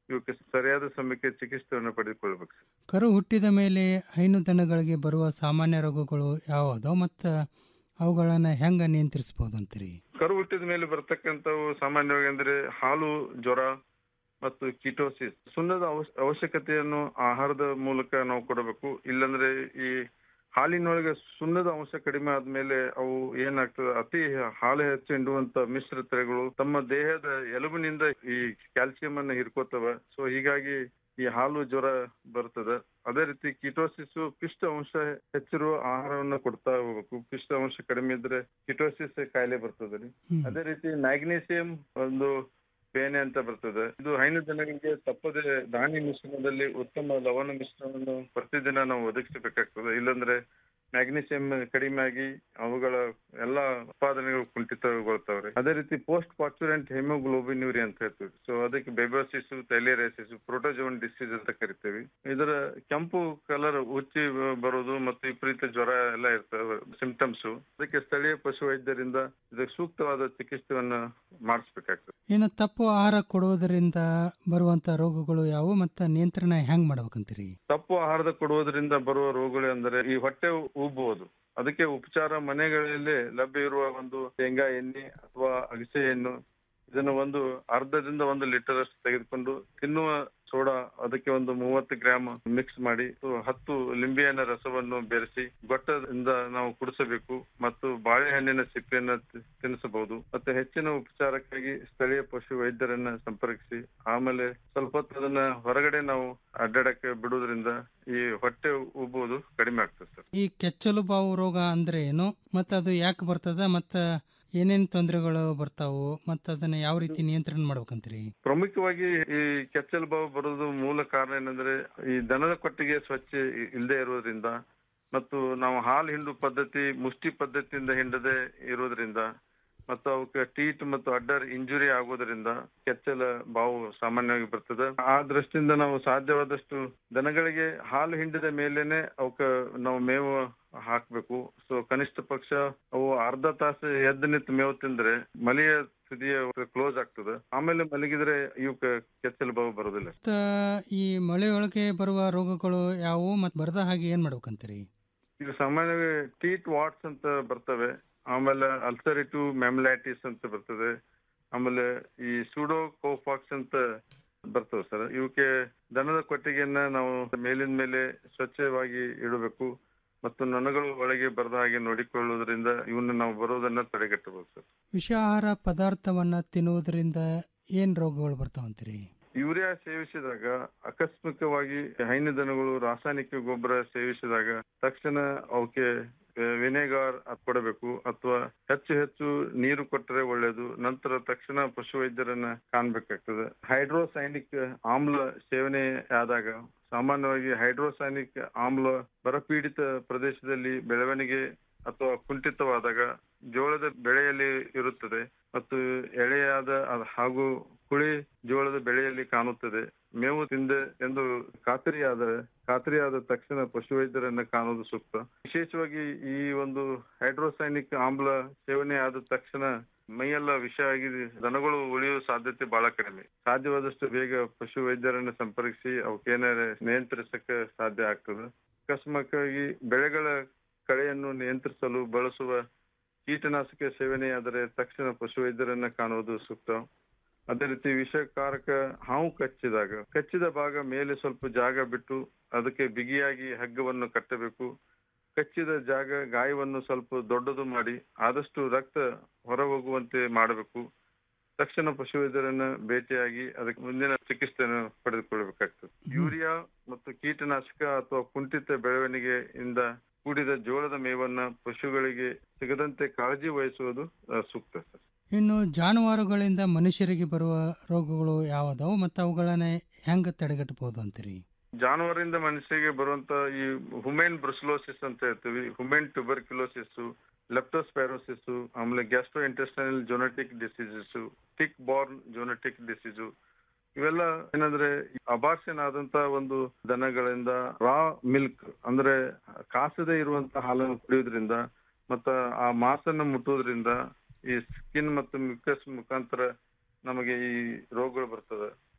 ಇವಕ್ಕೆ ಸರಿಯಾದ ಸಮಯಕ್ಕೆ ಚಿಕಿತ್ಸೆಯನ್ನು ಪಡೆದುಕೊಳ್ಬೇಕು ಸರ್ ಕರು ಹುಟ್ಟಿದ ಮೇಲೆ ಹೈನು ದನಗಳಿಗೆ ಬರುವ ಸಾಮಾನ್ಯ ರೋಗಗಳು ಯಾವುದೋ ಮತ್ತು ಅವುಗಳನ್ನು ಹೆಂಗೆ ನಿಯಂತ್ರಿಸ್ಬೋದು ಅಂತೀರಿ ಕರು ಹುಟ್ಟಿದ ಮೇಲೆ ಬರ್ತಕ್ಕಂಥವು ಸಾಮಾನ್ಯವಾಗಿ ಅಂದ್ರೆ ಹಾಲು ಜ್ವರ ಮತ್ತು ಕಿಟೋಸಿಸ್ ಸುಣ್ಣದ ಅವಶ್ಯ- ಅವಶ್ಯಕತೆಯನ್ನು ಆಹಾರದ ಮೂಲಕ ನಾವು ಕೊಡಬೇಕು ಇಲ್ಲಂದ್ರೆ ಈ ಹಾಲಿನೊಳಗೆ ಸುಣ್ಣದ ಅಂಶ ಕಡಿಮೆ ಆದ್ಮೇಲೆ ಅವು ಏನಾಗ್ತದೆ ಅತಿ ಹಾಲು ಹೆಚ್ಚು ಹಿಂಡುವಂತ ಮಿಶ್ರ ತಳಿಗಳು ತಮ್ಮ ದೇಹದ ಎಲುಬಿನಿಂದ ಈ ಕ್ಯಾಲ್ಸಿಯಂ ಅನ್ನ ಹಿರ್ಕೋತವ ಸೊ ಹೀಗಾಗಿ ಈ ಹಾಲು ಜ್ವರ ಬರ್ತದೆ ಅದೇ ರೀತಿ ಕಿಟೋಸಿಸ್ ಪಿಷ್ಟ ಅಂಶ ಹೆಚ್ಚಿರುವ ಆಹಾರವನ್ನ ಕೊಡ್ತಾ ಹೋಗ್ಬೇಕು ಪಿಷ್ಟ ಅಂಶ ಕಡಿಮೆ ಇದ್ರೆ ಕಿಟೋಸಿಸ್ ಕಾಯಿಲೆ ಬರ್ತದೆ ರೀ ಅದೇ ರೀತಿ ಮ್ಯಾಗ್ನೀಸಿಯಂ ಒಂದು ಬೇನೆ ಅಂತ ಬರ್ತದೆ ಇದು ಹೈನು ಜನಗಳಿಗೆ ತಪ್ಪದೆ ದಾಣಿ ಮಿಶ್ರಣದಲ್ಲಿ ಉತ್ತಮ ಲವಣ ಮಿಶ್ರಣವನ್ನು ಪ್ರತಿದಿನ ನಾವು ಒದಗಿಸಬೇಕಾಗ್ತದೆ ಇಲ್ಲಂದ್ರೆ ಮ್ಯಾಗ್ನೀಸಿಯಂ ಕಡಿಮೆ ಆಗಿ ಅವುಗಳ ಎಲ್ಲ ಉತ್ಪಾದನೆಗಳು ಕುಂಠಿತಗೊಳ್ತಾವ್ರಿ ಅದೇ ರೀತಿ ಪೋಸ್ಟ್ ಪಾಚುರೆಂಟ್ ಹೆಮೋಗ್ಲೋಬಿನ್ಯೂರಿ ಅಂತ ಹೇಳ್ತೀವಿ ಸೊ ಅದಕ್ಕೆ ಬೆಬೋಸಿಸ್ ಥೈಲೇರೈಸಿಸ್ ಪ್ರೋಟೋಜೋನ್ ಡಿಸೀಸ್ ಅಂತ ಕರಿತೇವೆ ಇದರ ಕೆಂಪು ಕಲರ್ ಉಚ್ಚಿ ಬರೋದು ಮತ್ತು ವಿಪರೀತ ಜ್ವರ ಎಲ್ಲ ಇರ್ತವೆ ಸಿಂಪ್ಟಮ್ಸ್ ಅದಕ್ಕೆ ಸ್ಥಳೀಯ ಪಶು ವೈದ್ಯರಿಂದ ಇದಕ್ಕೆ ಸೂಕ್ತವಾದ ಚಿಕಿತ್ಸೆಯನ್ನ ಮಾಡಿಸ್ಬೇಕಾಗ್ತದೆ ಇನ್ನು ತಪ್ಪು ಆಹಾರ ಕೊಡುವುದರಿಂದ ಬರುವಂಥ ರೋಗಗಳು ಯಾವುವು ಮತ್ತು ನಿಯಂತ್ರಣ ಹೆಂಗೆ ಮಾಡ್ಬೇಕಂತೀರಿ ತಪ್ಪು ಆಹಾರದ ಕೊಡುವುದರಿಂದ ಬರುವ ರೋಗಗಳು ಅಂದರೆ ಈ ಹೊಟ್ಟೆ ಉಬ್ಬುವುದು ಅದಕ್ಕೆ ಉಪಚಾರ ಮನೆಗಳಲ್ಲಿ ಲಭ್ಯ ಇರುವ ಒಂದು ಶೇಂಗಾ ಎಣ್ಣೆ ಅಥವಾ ಅಗಸೆ ಎಣ್ಣು ಇದನ್ನು ಒಂದು ಅರ್ಧದಿಂದ ಒಂದು ಲೀಟರ್ ಅಷ್ಟು ತೆಗೆದುಕೊಂಡು ತಿನ್ನುವ ಸೋಡಾ ಅದಕ್ಕೆ ಒಂದು ಮೂವತ್ತು ಗ್ರಾಮ್ ಮಿಕ್ಸ್ ಮಾಡಿ ಮತ್ತು ಹತ್ತು ಲಿಂಬೆಹಣ್ಣಿನ ರಸವನ್ನು ಬೆರೆಸಿ ಗೊಟ್ಟದಿಂದ ನಾವು ಕುಡಿಸಬೇಕು ಮತ್ತು ಬಾಳೆಹಣ್ಣಿನ ಸಿಪ್ಪೆಯನ್ನ ತಿ- ತಿನ್ನಿಸಬಹುದು ಮತ್ತೆ ಹೆಚ್ಚಿನ ಉಪಚಾರಕ್ಕಾಗಿ ಸ್ಥಳೀಯ ಪಶು ವೈದ್ಯರನ್ನ ಸಂಪರ್ಕಿಸಿ ಆಮೇಲೆ ಸ್ವಲ್ಪ ಹೊತ್ತು ಅದನ್ನ ಹೊರಗಡೆ ನಾವು ಅಡ್ಡಾಡಕ್ಕೆ ಬಿಡುವುದರಿಂದ ಈ ಹೊಟ್ಟೆ ಉಬ್ಬುವುದು ಕಡಿಮೆ ಆಗ್ತದೆ ಸರ್ ಈ ಕೆಚ್ಚಲು ಬಾವು ರೋಗ ಅಂದ್ರೆ ಏನು ಮತ್ತು ಅದು ಯಾಕೆ ಬರ್ತದ ಮತ್ತು ಏನೇನು ತೊಂದರೆಗಳು ಬರ್ತಾವು ಮತ್ತು ಅದನ್ನು ಯಾವ ರೀತಿ ನಿಯಂತ್ರಣ ಮಾಡ್ಬೇಕಂತೀರಿ ಪ್ರಮುಖವಾಗಿ ಈ ಕೆಚ್ಚಲು ಬಾವು ಬರೋದು ಮೂಲ ಕಾರಣ ಏನಂದ್ರೆ ಈ ದನದ ಕೊಟ್ಟಿಗೆ ಸ್ವಚ್ಛ ಇ- ಇಲ್ಲದೆ ಇರೋದ್ರಿಂದ ಮತ್ತು ನಾವು ಹಾಲು ಹಿಂಡು ಪದ್ಧತಿ ಮುಷ್ಟಿ ಪದ್ಧತಿಯಿಂದ ಹಿಂಡದೆ ಇರೋದ್ರಿಂದ ಮತ್ತು ಅವಕ್ಕೆ ಟೀಟ್ ಮತ್ತು ಅಡ್ಡರ್ ಇಂಜುರಿ ಆಗೋದ್ರಿಂದ ಕೆಚ್ಚಲ ಬಾವು ಸಾಮಾನ್ಯವಾಗಿ ಬರ್ತದೆ ಆ ದೃಷ್ಟಿಯಿಂದ ನಾವು ಸಾಧ್ಯವಾದಷ್ಟು ದನಗಳಿಗೆ ಹಾಲು ಹಿಂಡಿದ ಮೇಲೇನೆ ಅವಕ್ಕೆ ನಾವು ಮೇವು ಹಾಕ್ಬೇಕು ಸೊ ಕನಿಷ್ಠ ಪಕ್ಷ ಅವು ಅರ್ಧ ತಾಸು ಎದ್ದು ನಿಂತು ಮೇವು ತಿಂದ್ರೆ ಮಲಿಯ ತುದಿಯ ಕ್ಲೋಸ್ ಆಗ್ತದೆ ಆಮೇಲೆ ಮಲಗಿದ್ರೆ ಇವಕ್ಕೆ ಕೆಚ್ಚಲು ಬಾವು ಬರೋದಿಲ್ಲ ಮತ್ತು ಈ ಮಳೆಯೊಳಗೆ ಬರುವ ರೋಗಗಳು ಯಾವುವು ಮತ್ತು ಬರದ ಹಾಗೆ ಏನು ಮಾಡ್ಬೇಕಂತೀರಿ ಈಗ ಸಾಮಾನ್ಯವಾಗಿ ಟೀಟ್ ವಾಟ್ಸ್ ಅಂತ ಬರ್ತವೆ ಆಮೇಲೆ ಅಲ್ಸರಿಟಿವ್ ಮೆಮ್ಲೈಟಿಸ್ ಅಂತ ಬರ್ತದೆ ಆಮೇಲೆ ಈ ಸೂಡೋ ಕೋಫಾಕ್ಸ್ ಅಂತ ಬರ್ತವೆ ಸರ್ ಇವಕ್ಕೆ ದನದ ಕೊಟ್ಟಿಗೆಯನ್ನ ನಾವು ಮೇಲಿನ ಮೇಲೆ ಸ್ವಚ್ಛವಾಗಿ ಇಡಬೇಕು ಮತ್ತು ನೊಣಗಳು ಒಳಗೆ ಬರದ ಹಾಗೆ ನೋಡಿಕೊಳ್ಳುವುದರಿಂದ ಇವನ್ನ ನಾವು ಬರೋದನ್ನ ತಡೆಗಟ್ಟಬಹುದು ಸರ್ ವಿಷಾಹಾರ ಪದಾರ್ಥವನ್ನು ತಿನ್ನುವುದರಿಂದ ಏನು ರೋಗಗಳು ಬರ್ತಾವಂತೀರಿ ಯೂರಿಯಾ ಸೇವಿಸಿದಾಗ ಆಕಸ್ಮಿಕವಾಗಿ ಹೈನು ದನಗಳು ರಾಸಾಯನಿಕ ಗೊಬ್ಬರ ಸೇವಿಸಿದಾಗ ತಕ್ಷಣ ಅವಕ್ಕೆ ವಿನೆಗಾರ್ ಕೊಡಬೇಕು ಅಥವಾ ಹೆಚ್ಚು ಹೆಚ್ಚು ನೀರು ಕೊಟ್ಟರೆ ಒಳ್ಳೆಯದು ನಂತರ ತಕ್ಷಣ ಪಶು ವೈದ್ಯರನ್ನ ಕಾಣ್ಬೇಕಾಗ್ತದೆ ಹೈಡ್ರೋಸೈನಿಕ್ ಆಮ್ಲ ಸೇವನೆ ಆದಾಗ ಸಾಮಾನ್ಯವಾಗಿ ಹೈಡ್ರೋಸೈನಿಕ್ ಆಮ್ಲ ಬರಪೀಡಿತ ಪ್ರದೇಶದಲ್ಲಿ ಬೆಳವಣಿಗೆ ಅಥವಾ ಕುಂಠಿತವಾದಾಗ ಜೋಳದ ಬೆಳೆಯಲ್ಲಿ ಇರುತ್ತದೆ ಮತ್ತು ಎಳೆಯಾದ ಅದ್- ಹಾಗೂ ಕುಳಿ ಜೋಳದ ಬೆಳೆಯಲ್ಲಿ ಕಾಣುತ್ತದೆ ಮೇವು ತಿಂದೆ ಎಂದು ಖಾತರಿಯಾದ ಖಾತರಿಯಾದ ತಕ್ಷಣ ಪಶುವೈದ್ಯರನ್ನ ಕಾಣುವುದು ಸೂಕ್ತ ವಿಶೇಷವಾಗಿ ಈ ಒಂದು ಹೈಡ್ರೋಸೈನಿಕ್ ಆಮ್ಲ ಸೇವನೆ ಆದ ತಕ್ಷಣ ಮೈಯೆಲ್ಲ ವಿಷ ಆಗಿ ದನಗಳು ಉಳಿಯುವ ಸಾಧ್ಯತೆ ಬಹಳ ಕಡಿಮೆ ಸಾಧ್ಯವಾದಷ್ಟು ಬೇಗ ಪಶು ವೈದ್ಯರನ್ನ ಸಂಪರ್ಕಿಸಿ ಅವಕ್ಕೇನಾರ ನಿಯಂತ್ರಿಸಕ್ಕೆ ಸಾಧ್ಯ ಆಗ್ತದೆ ಅಕಸ್ಮಾತ್ತಾಗಿ ಬೆಳೆಗಳ ಕಳೆಯನ್ನು ನಿಯಂತ್ರಿಸಲು ಬಳಸುವ ಕೀಟನಾಶಕ ಸೇವನೆಯಾದರೆ ತಕ್ಷಣ ಪಶುವೈದ್ಯರನ್ನ ಕಾಣುವುದು ಸೂಕ್ತ ಅದೇ ರೀತಿ ವಿಷಕಾರಕ ಹಾವು ಕಚ್ಚಿದಾಗ ಕಚ್ಚಿದ ಭಾಗ ಮೇಲೆ ಸ್ವಲ್ಪ ಜಾಗ ಬಿಟ್ಟು ಅದಕ್ಕೆ ಬಿಗಿಯಾಗಿ ಹಗ್ಗವನ್ನು ಕಟ್ಟಬೇಕು ಕಚ್ಚಿದ ಜಾಗ ಗಾಯವನ್ನು ಸ್ವಲ್ಪ ದೊಡ್ಡದು ಮಾಡಿ ಆದಷ್ಟು ರಕ್ತ ಹೊರ ಹೋಗುವಂತೆ ಮಾಡಬೇಕು ತಕ್ಷಣ ಪಶುವೈದ್ಯರನ್ನ ಭೇಟಿಯಾಗಿ ಅದಕ್ಕೆ ಮುಂದಿನ ಚಿಕಿತ್ಸೆಯನ್ನು ಪಡೆದುಕೊಳ್ಳಬೇಕಾಗ್ತದೆ ಯೂರಿಯಾ ಮತ್ತು ಕೀಟನಾಶಕ ಅಥವಾ ಕುಂಠಿತ ಬೆಳವಣಿಗೆಯಿಂದ ಕೂಡಿದ ಜೋಳದ ಮೇವನ್ನ ಪಶುಗಳಿಗೆ ಸಿಗದಂತೆ ಕಾಳಜಿ ವಹಿಸುವುದು ಆ, ಸೂಕ್ತ ಸರ್ ಇನ್ನು ಜಾನುವಾರುಗಳಿಂದ ಮನುಷ್ಯರಿಗೆ ಬರುವ ರೋಗಗಳು ಯಾವುದವು ಮತ್ತು ಅವುಗಳನ್ನು ಹೆಂಗೆ ತಡೆಗಟ್ಟಬಹುದು ಅಂತೀರಿ ಜಾನುವಾರಿಂದ ಮನುಷ್ಯರಿಗೆ ಬರುವಂತ ಈ ಹುಮೇನ್ ಬ್ರುಸ್ಲೋಸಿಸ್ ಅಂತ ಹೇಳ್ತೀವಿ ಹುಮೇನ್ ಟ್ಯೂಬರ್ಕ್ಯುಲೋಸಿಸ್ ಲೆಪ್ಟೋಸ್ಪೈರೋಸಿಸ್ ಆಮೇಲೆ gastro intestinal zoonotic diseases tick borne zoonotic disease ಇವೆಲ್ಲ ಏನಂದ್ರೆ ಅಬಾರ್ಷನ್ ಆದಂತ ಒಂದು ದನಗಳಿಂದ ರಾ ಮಿಲ್ಕ್ ಅಂದ್ರೆ ಕಾಸದೇ ಇರುವಂತ ಹಾಲನ್ನು ಕುಡಿಯೋದ್ರಿಂದ ಮತ್ತ ಆ ಮಾಸನ್ನ ಮುಟ್ಟೋದ್ರಿಂದ ಈ ಸ್ಕಿನ್ ಮತ್ತು ಮ್ಯೂಕಸ್ ಮುಖಾಂತರ ನಮಗೆ ಈ ರೋಗಗಳು ಬರ್ತದೆ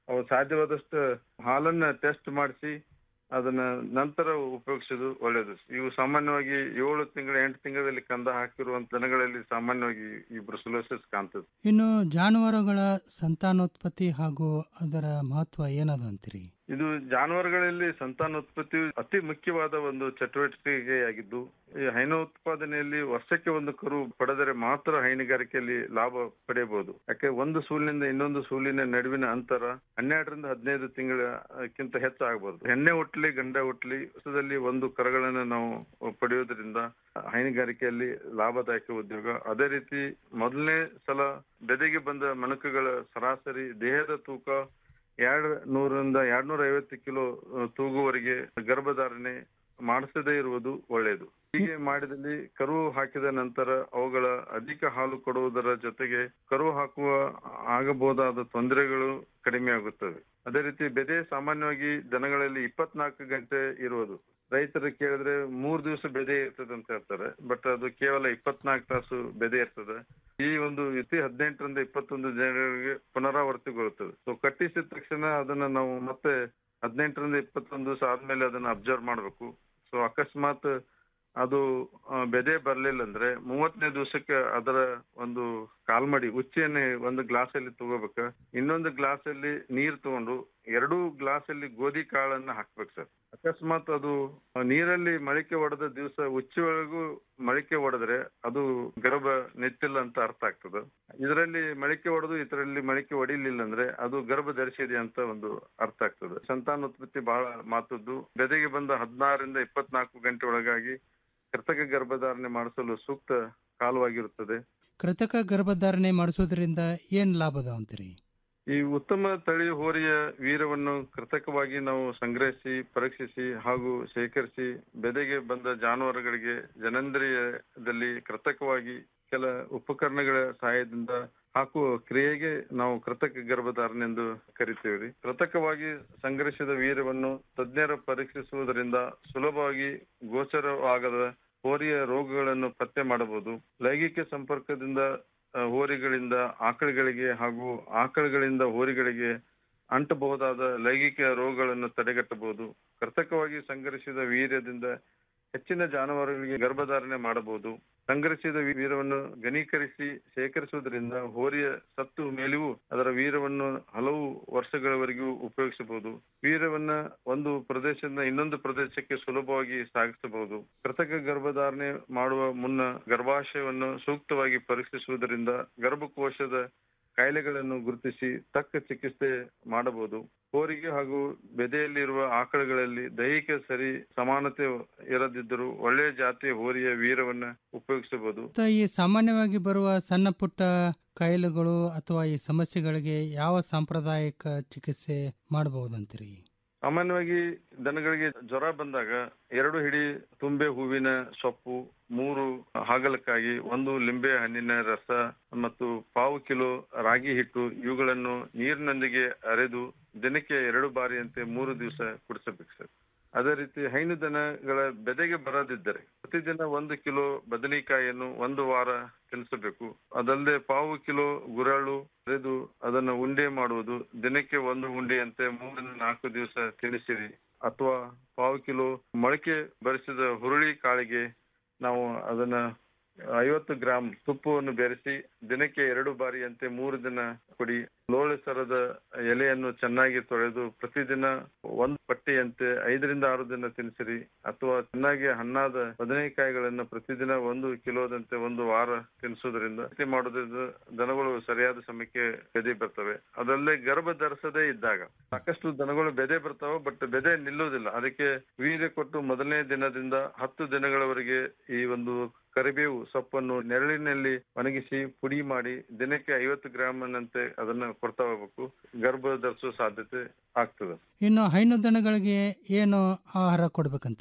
ಅವು ಸಾಧ್ಯವಾದಷ್ಟು ಹಾಲನ್ನ ಟೆಸ್ಟ್ ಮಾಡಿಸಿ ಅದನ್ನ ನಂತರ ಉಪಯೋಗಿಸೋದು ಒಳ್ಳೇದು ಇವು ಸಾಮಾನ್ಯವಾಗಿ ಏಳು ತಿಂಗಳ ಎಂಟು ತಿಂಗಳಲ್ಲಿ ಕಂದ ಹಾಕಿರುವಂತ ದನಗಳಲ್ಲಿ ಸಾಮಾನ್ಯವಾಗಿ ಈ ಬ್ರುಸಲೋಸಿಸ್ ಕಾಣ್ತದೆ ಇನ್ನು ಜಾನುವಾರುಗಳ ಸಂತಾನೋತ್ಪತ್ತಿ ಹಾಗೂ ಅದರ ಮಹತ್ವ ಏನದ ಅಂತೀರಿ ಇದು ಜಾನುವಾರುಗಳಲ್ಲಿ ಸಂತಾನೋತ್ಪತ್ತಿ ಅತಿ ಮುಖ್ಯವಾದ ಒಂದು ಚಟುವಟಿಕೆಯಾಗಿದ್ದು ಈ ಹೈನೋತ್ಪಾದನೆಯಲ್ಲಿ ವರ್ಷಕ್ಕೆ ಒಂದು ಕರು ಪಡೆದರೆ ಮಾತ್ರ ಹೈನುಗಾರಿಕೆಯಲ್ಲಿ ಲಾಭ ಪಡೆಯಬಹುದು ಯಾಕೆ ಒಂದು ಸೂಲಿನಿಂದ ಇನ್ನೊಂದು ಸೂಲಿನ ನಡುವಿನ ಅಂತರ ಹನ್ನೆರಡರಿಂದ ಹದಿನೈದು ತಿಂಗಳಕ್ಕಿಂತ ಹೆಚ್ಚಾಗಬಹುದು ಹೆಣ್ಣೆ ಹುಟ್ಲಿ ಗಂಡ ಹುಟ್ಲಿ ವರ್ಷದಲ್ಲಿ ಒಂದು ಕರುಗಳನ್ನು ನಾವು ಪಡೆಯೋದ್ರಿಂದ ಹೈನುಗಾರಿಕೆಯಲ್ಲಿ ಲಾಭದಾಯಕ ಉದ್ಯೋಗ ಅದೇ ರೀತಿ ಮೊದಲನೇ ಸಲ ಬೆದೆಗೆ ಬಂದ ಮಣಕಗಳ ಸರಾಸರಿ ದೇಹದ ತೂಕ ಎರಡ್ ನೂರರಿಂದ ಎರಡ್ ನೂರ ಐವತ್ತು ಕಿಲೋ ಅಹ್, ತೂಗುವರೆಗೆ ಗರ್ಭಧಾರಣೆ ಮಾಡಿಸದೇ ಇರುವುದು ಒಳ್ಳೆಯದು ಹೀಗೆ ಮಾಡಿದಲ್ಲಿ ಕರು ಹಾಕಿದ ನಂತರ ಅವುಗಳ ಅಧಿಕ ಹಾಲು ಕೊಡುವುದರ ಜೊತೆಗೆ ಕರು ಹಾಕುವ ಆಗಬಹುದಾದ ತೊಂದರೆಗಳು ಕಡಿಮೆ ಆಗುತ್ತವೆ ಅದೇ ರೀತಿ ಬೆದೆ ಸಾಮಾನ್ಯವಾಗಿ ದನಗಳಲ್ಲಿ ಇಪ್ಪತ್ನಾಲ್ಕು ಗಂಟೆ ಇರುವುದು ರೈತರು ಕೇಳಿದ್ರೆ ಮೂರ್ ದಿವಸ ಬೆದೆ ಇರ್ತದೆ ಅಂತ ಹೇಳ್ತಾರೆ ಬಟ್ ಅದು ಕೇವಲ ಇಪ್ಪತ್ನಾಲ್ಕು ತಾಸು ಬೆದೆ ಇರ್ತದೆ ಈ ಒಂದು ಇತಿ ಹದಿನೆಂಟರಿಂದ ಇಪ್ಪತ್ತೊಂದು ಜನರಿಗೆ ಪುನರಾವರ್ತಿಗೊಳ್ಳುತ್ತದೆ ಸೊ ಕಟ್ಟಿಸಿದ ತಕ್ಷಣ ಅದನ್ನ ನಾವು ಮತ್ತೆ ಹದಿನೆಂಟರಿಂದ ಇಪ್ಪತ್ತೊಂದು ದಿವಸ ಆದ್ಮೇಲೆ ಅದನ್ನ ಅಬ್ಸರ್ವ್ ಮಾಡ್ಬೇಕು ಸೊ ಅಕಸ್ಮಾತ್ ಅದು ಆ, ಬೆದೆ ಬರ್ಲಿಲ್ಲ ಅಂದ್ರೆ ಮೂವತ್ತನೇ ದಿವಸಕ್ಕೆ ಅದರ ಒಂದು ಕಾಲ್ಮಡಿ ಉಚ್ಚೆಯನ್ನೇ ಒಂದು ಗ್ಲಾಸ್ ಅಲ್ಲಿ ತಗೋಬೇಕ ಇನ್ನೊಂದು ಗ್ಲಾಸ್ ಅಲ್ಲಿ ನೀರ್ ತಗೊಂಡು ಎರಡೂ ಗ್ಲಾಸ್ ಅಲ್ಲಿ ಗೋಧಿ ಕಾಳನ್ನ ಹಾಕ್ಬೇಕು ಸರ್ ಅಕಸ್ಮಾತ್ ಅದು ಆ, ನೀರಲ್ಲಿ ಮೊಳಕೆ ಒಡೆದ ದಿವಸ ಉಚ್ಚಿ ಒಳಗೂ ಮೊಳಕೆ ಒಡೆದ್ರೆ ಅದು ಗರ್ಭ ನೆತ್ತಿಲ್ಲ ಅಂತ ಅರ್ಥ ಆಗ್ತದೆ ಇದರಲ್ಲಿ ಮೊಳಕೆ ಒಡೆದು ಇದರಲ್ಲಿ ಮೊಳಕೆ ಒಡಿಲಿಲ್ಲ ಅಂದ್ರೆ ಅದು ಗರ್ಭ ಧರಿಸಿದೆ ಅಂತ ಒಂದು ಅರ್ಥ ಆಗ್ತದೆ ಸಂತಾನೋತ್ಪತ್ತಿ ಬಹಳ ಮಾತದ್ದು ಬೆದೆಗೆ ಬಂದ ಹದಿನಾರರಿಂದ ಇಪ್ಪತ್ನಾಲ್ಕು ಗಂಟೆ ಒಳಗಾಗಿ ಕೃತಕ ಗರ್ಭಧಾರಣೆ ಮಾಡಿಸಲು ಸೂಕ್ತ ಕಾಲವಾಗಿರುತ್ತದೆ ಕೃತಕ ಗರ್ಭಧಾರಣೆ ಮಾಡಿಸೋದ್ರಿಂದ ಏನ್ ಲಾಭದ ಅಂತೀರಿ ಈ ಉತ್ತಮ ತಳಿ ಹೋರಿಯ ವೀರವನ್ನು ಕೃತಕವಾಗಿ ನಾವು ಸಂಗ್ರಹಿಸಿ ಪರೀಕ್ಷಿಸಿ ಹಾಗೂ ಶೇಖರಿಸಿ ಬೆದೆಗೆ ಬಂದ ಜಾನುವಾರುಗಳಿಗೆ ಜನನೇಂದ್ರಿಯದಲ್ಲಿ ಕೃತಕವಾಗಿ ಕೆಲ ಉಪಕರಣಗಳ ಸಹಾಯದಿಂದ ಹಾಕುವ ಕ್ರಿಯೆಗೆ ನಾವು ಕೃತಕ ಗರ್ಭಧಾರಣೆ ಎಂದು ಕರಿತೇವೆ ರೀ ಕೃತಕವಾಗಿ ಸಂಗ್ರಹಿಸಿದ ವೀರ್ಯವನ್ನು ತಜ್ಞರ ಪರೀಕ್ಷಿಸುವುದರಿಂದ ಸುಲಭವಾಗಿ ಗೋಚರವಾಗದ ಹೋರಿಯ ರೋಗಗಳನ್ನು ಪತ್ತೆ ಮಾಡಬಹುದು ಲೈಂಗಿಕ ಸಂಪರ್ಕದಿಂದ ಆ, ಹೋರಿಗಳಿಂದ ಆಕಳುಗಳಿಗೆ ಹಾಗೂ ಆಕಳುಗಳಿಂದ ಹೋರಿಗಳಿಗೆ ಅಂಟಬಹುದಾದ ಲೈಂಗಿಕ ರೋಗಗಳನ್ನು ತಡೆಗಟ್ಟಬಹುದು ಕೃತಕವಾಗಿ ಸಂಗ್ರಹಿಸಿದ ವೀರ್ಯದಿಂದ ಹೆಚ್ಚಿನ ಜಾನುವಾರುಗಳಿಗೆ ಗರ್ಭಧಾರಣೆ ಮಾಡಬಹುದು ಸಂಗ್ರಹಿಸಿದ ವೀರ್ಯವನ್ನು ಘನೀಕರಿಸಿ ಶೇಖರಿಸುವುದರಿಂದ ಹೋರಿಯ ಸತ್ತು ಮೇಲೆಯೂ ಅದರ ವೀರ್ಯವನ್ನು ಹಲವು ವರ್ಷಗಳವರೆಗೂ ಉಪಯೋಗಿಸಬಹುದು ವೀರ್ಯವನ್ನ ಒಂದು ಪ್ರದೇಶದಿಂದ ಇನ್ನೊಂದು ಪ್ರದೇಶಕ್ಕೆ ಸುಲಭವಾಗಿ ಸಾಗಿಸಬಹುದು ಕೃತಕ ಗರ್ಭಧಾರಣೆ ಮಾಡುವ ಮುನ್ನ ಗರ್ಭಾಶಯವನ್ನು ಸೂಕ್ತವಾಗಿ ಪರೀಕ್ಷಿಸುವುದರಿಂದ ಗರ್ಭಕೋಶದ ಕಾಯಿಲೆಗಳನ್ನು ಗುರುತಿಸಿ ತಕ್ಕ ಚಿಕಿತ್ಸೆ ಮಾಡಬಹುದು ಹೋರಿಗೆ ಹಾಗೂ ಬೆದೆಯಲ್ಲಿರುವ ಆಕಳುಗಳಲ್ಲಿ ದೈಹಿಕ ಸರಿ ಸಮಾನತೆ ಇರದಿದ್ದರೂ ಒಳ್ಳೆಯ ಜಾತಿಯ ಹೋರಿಯ ವೀರವನ್ನ ಉಪಯೋಗಿಸಬಹುದು ಮತ್ತು ಈ ಸಾಮಾನ್ಯವಾಗಿ ಬರುವ ಸಣ್ಣ ಪುಟ್ಟ ಕಾಯಿಲೆಗಳು ಅಥವಾ ಈ ಸಮಸ್ಯೆಗಳಿಗೆ ಯಾವ ಸಾಂಪ್ರದಾಯಿಕ ಚಿಕಿತ್ಸೆ ಮಾಡಬಹುದಂತೀರಿ ಸಾಮಾನ್ಯವಾಗಿ ದನಗಳಿಗೆ ಜ್ವರ ಬಂದಾಗ ಎರಡು ಹಿಡಿ ತುಂಬೆ ಹೂವಿನ ಸೊಪ್ಪು ಮೂರು ಹಾಗಲಕಾಯಿ ಒಂದು ಲಿಂಬೆ ಹಣ್ಣಿನ ರಸ ಮತ್ತು ಪಾವು ಕಿಲೋ ರಾಗಿ ಹಿಟ್ಟು ಇವುಗಳನ್ನು ನೀರಿನೊಂದಿಗೆ ಅರೆದು ದಿನಕ್ಕೆ ಎರಡು ಬಾರಿಯಂತೆ ಮೂರು ದಿವಸ ಕುಡಿಸಬೇಕು ಸರ್ ಅದೇ ರೀತಿ ಹೈನು ದನಗಳ ಬೆದೆಗೆ ಬರದಿದ್ದರೆ ಪ್ರತಿದಿನ ಒಂದು ಕಿಲೋ ಬದನೆಕಾಯಿಯನ್ನು ಒಂದು ವಾರ ತಿನ್ನಿಸಬೇಕು ಅದಲ್ಲದೆ ಪಾವು ಕಿಲೋ ಗುರಳು ಅರೆದು ಅದನ್ನು ಉಂಡೆ ಮಾಡುವುದು ದಿನಕ್ಕೆ ಒಂದು ಉಂಡೆಯಂತೆ ಮೂರರಿಂದ ನಾಲ್ಕು ದಿವಸ ತಿನ್ನಿಸಿರಿ ಅಥವಾ ಪಾವು ಕಿಲೋ ಮೊಳಕೆ ಬರಿಸಿದ ಹುರುಳಿ ಕಾಳಿಗೆ ನಾವು ಅದನ್ನ ಐವತ್ತು ಗ್ರಾಂ ತುಪ್ಪವನ್ನು ಬೆರೆಸಿ ದಿನಕ್ಕೆ ಎರಡು ಬಾರಿಯಂತೆ ಮೂರು ದಿನ ಕೊಡಿ ಲೋಳೆ ಸರದ ಎಲೆಯನ್ನು ಚೆನ್ನಾಗಿ ತೊಳೆದು ಪ್ರತಿದಿನ ಒಂದು ಪಟ್ಟಿಯಂತೆ ಐದರಿಂದ ಆರು ದಿನ ತಿನ್ನಿಸಿರಿ ಅಥವಾ ಚೆನ್ನಾಗಿ ಹಣ್ಣಾದ ಬದನೆಕಾಯಿಗಳನ್ನು ಪ್ರತಿದಿನ ಒಂದು ಕಿಲೋದಂತೆ ಒಂದು ವಾರ ತಿನ್ನಿಸೋದ್ರಿಂದ ರೀತಿ ಮಾಡೋದ್ರಿಂದ ದನಗಳು ಸರಿಯಾದ ಸಮಯಕ್ಕೆ ಬೆದೆ ಬರ್ತವೆ ಅದಲ್ಲೇ ಗರ್ಭ ಧರಿಸದೇ ಇದ್ದಾಗ ಸಾಕಷ್ಟು ದನಗಳು ಬೆದೆ ಬರ್ತಾವೆ ಬಟ್ ಬೆದೆ ನಿಲ್ಲುವುದಿಲ್ಲ ಅದಕ್ಕೆ ವೀರ್ಯ ಕೊಟ್ಟು ಮೊದಲನೇ ದಿನದಿಂದ ಹತ್ತು ದಿನಗಳವರೆಗೆ ಈ ಒಂದು ಕರಿಬೇವು ಸೊಪ್ಪನ್ನು ನೆರಳಿನಲ್ಲಿ ಒಣಗಿಸಿ ಪುಡಿ ಮಾಡಿ ದಿನಕ್ಕೆ ಐವತ್ತು ಗ್ರಾಮ್ನಂತೆ ಅದನ್ನ ಕೊಡ್ತಾ ಹೋಗ್ಬೇಕು ಗರ್ಭ ಧರಿಸುವ ಸಾಧ್ಯತೆ ಆಗ್ತದೆ ಇನ್ನು ಹೈನು ದನಗಳಿಗೆ ಏನು ಆಹಾರ ಕೊಡ್ಬೇಕಂತೀರಿ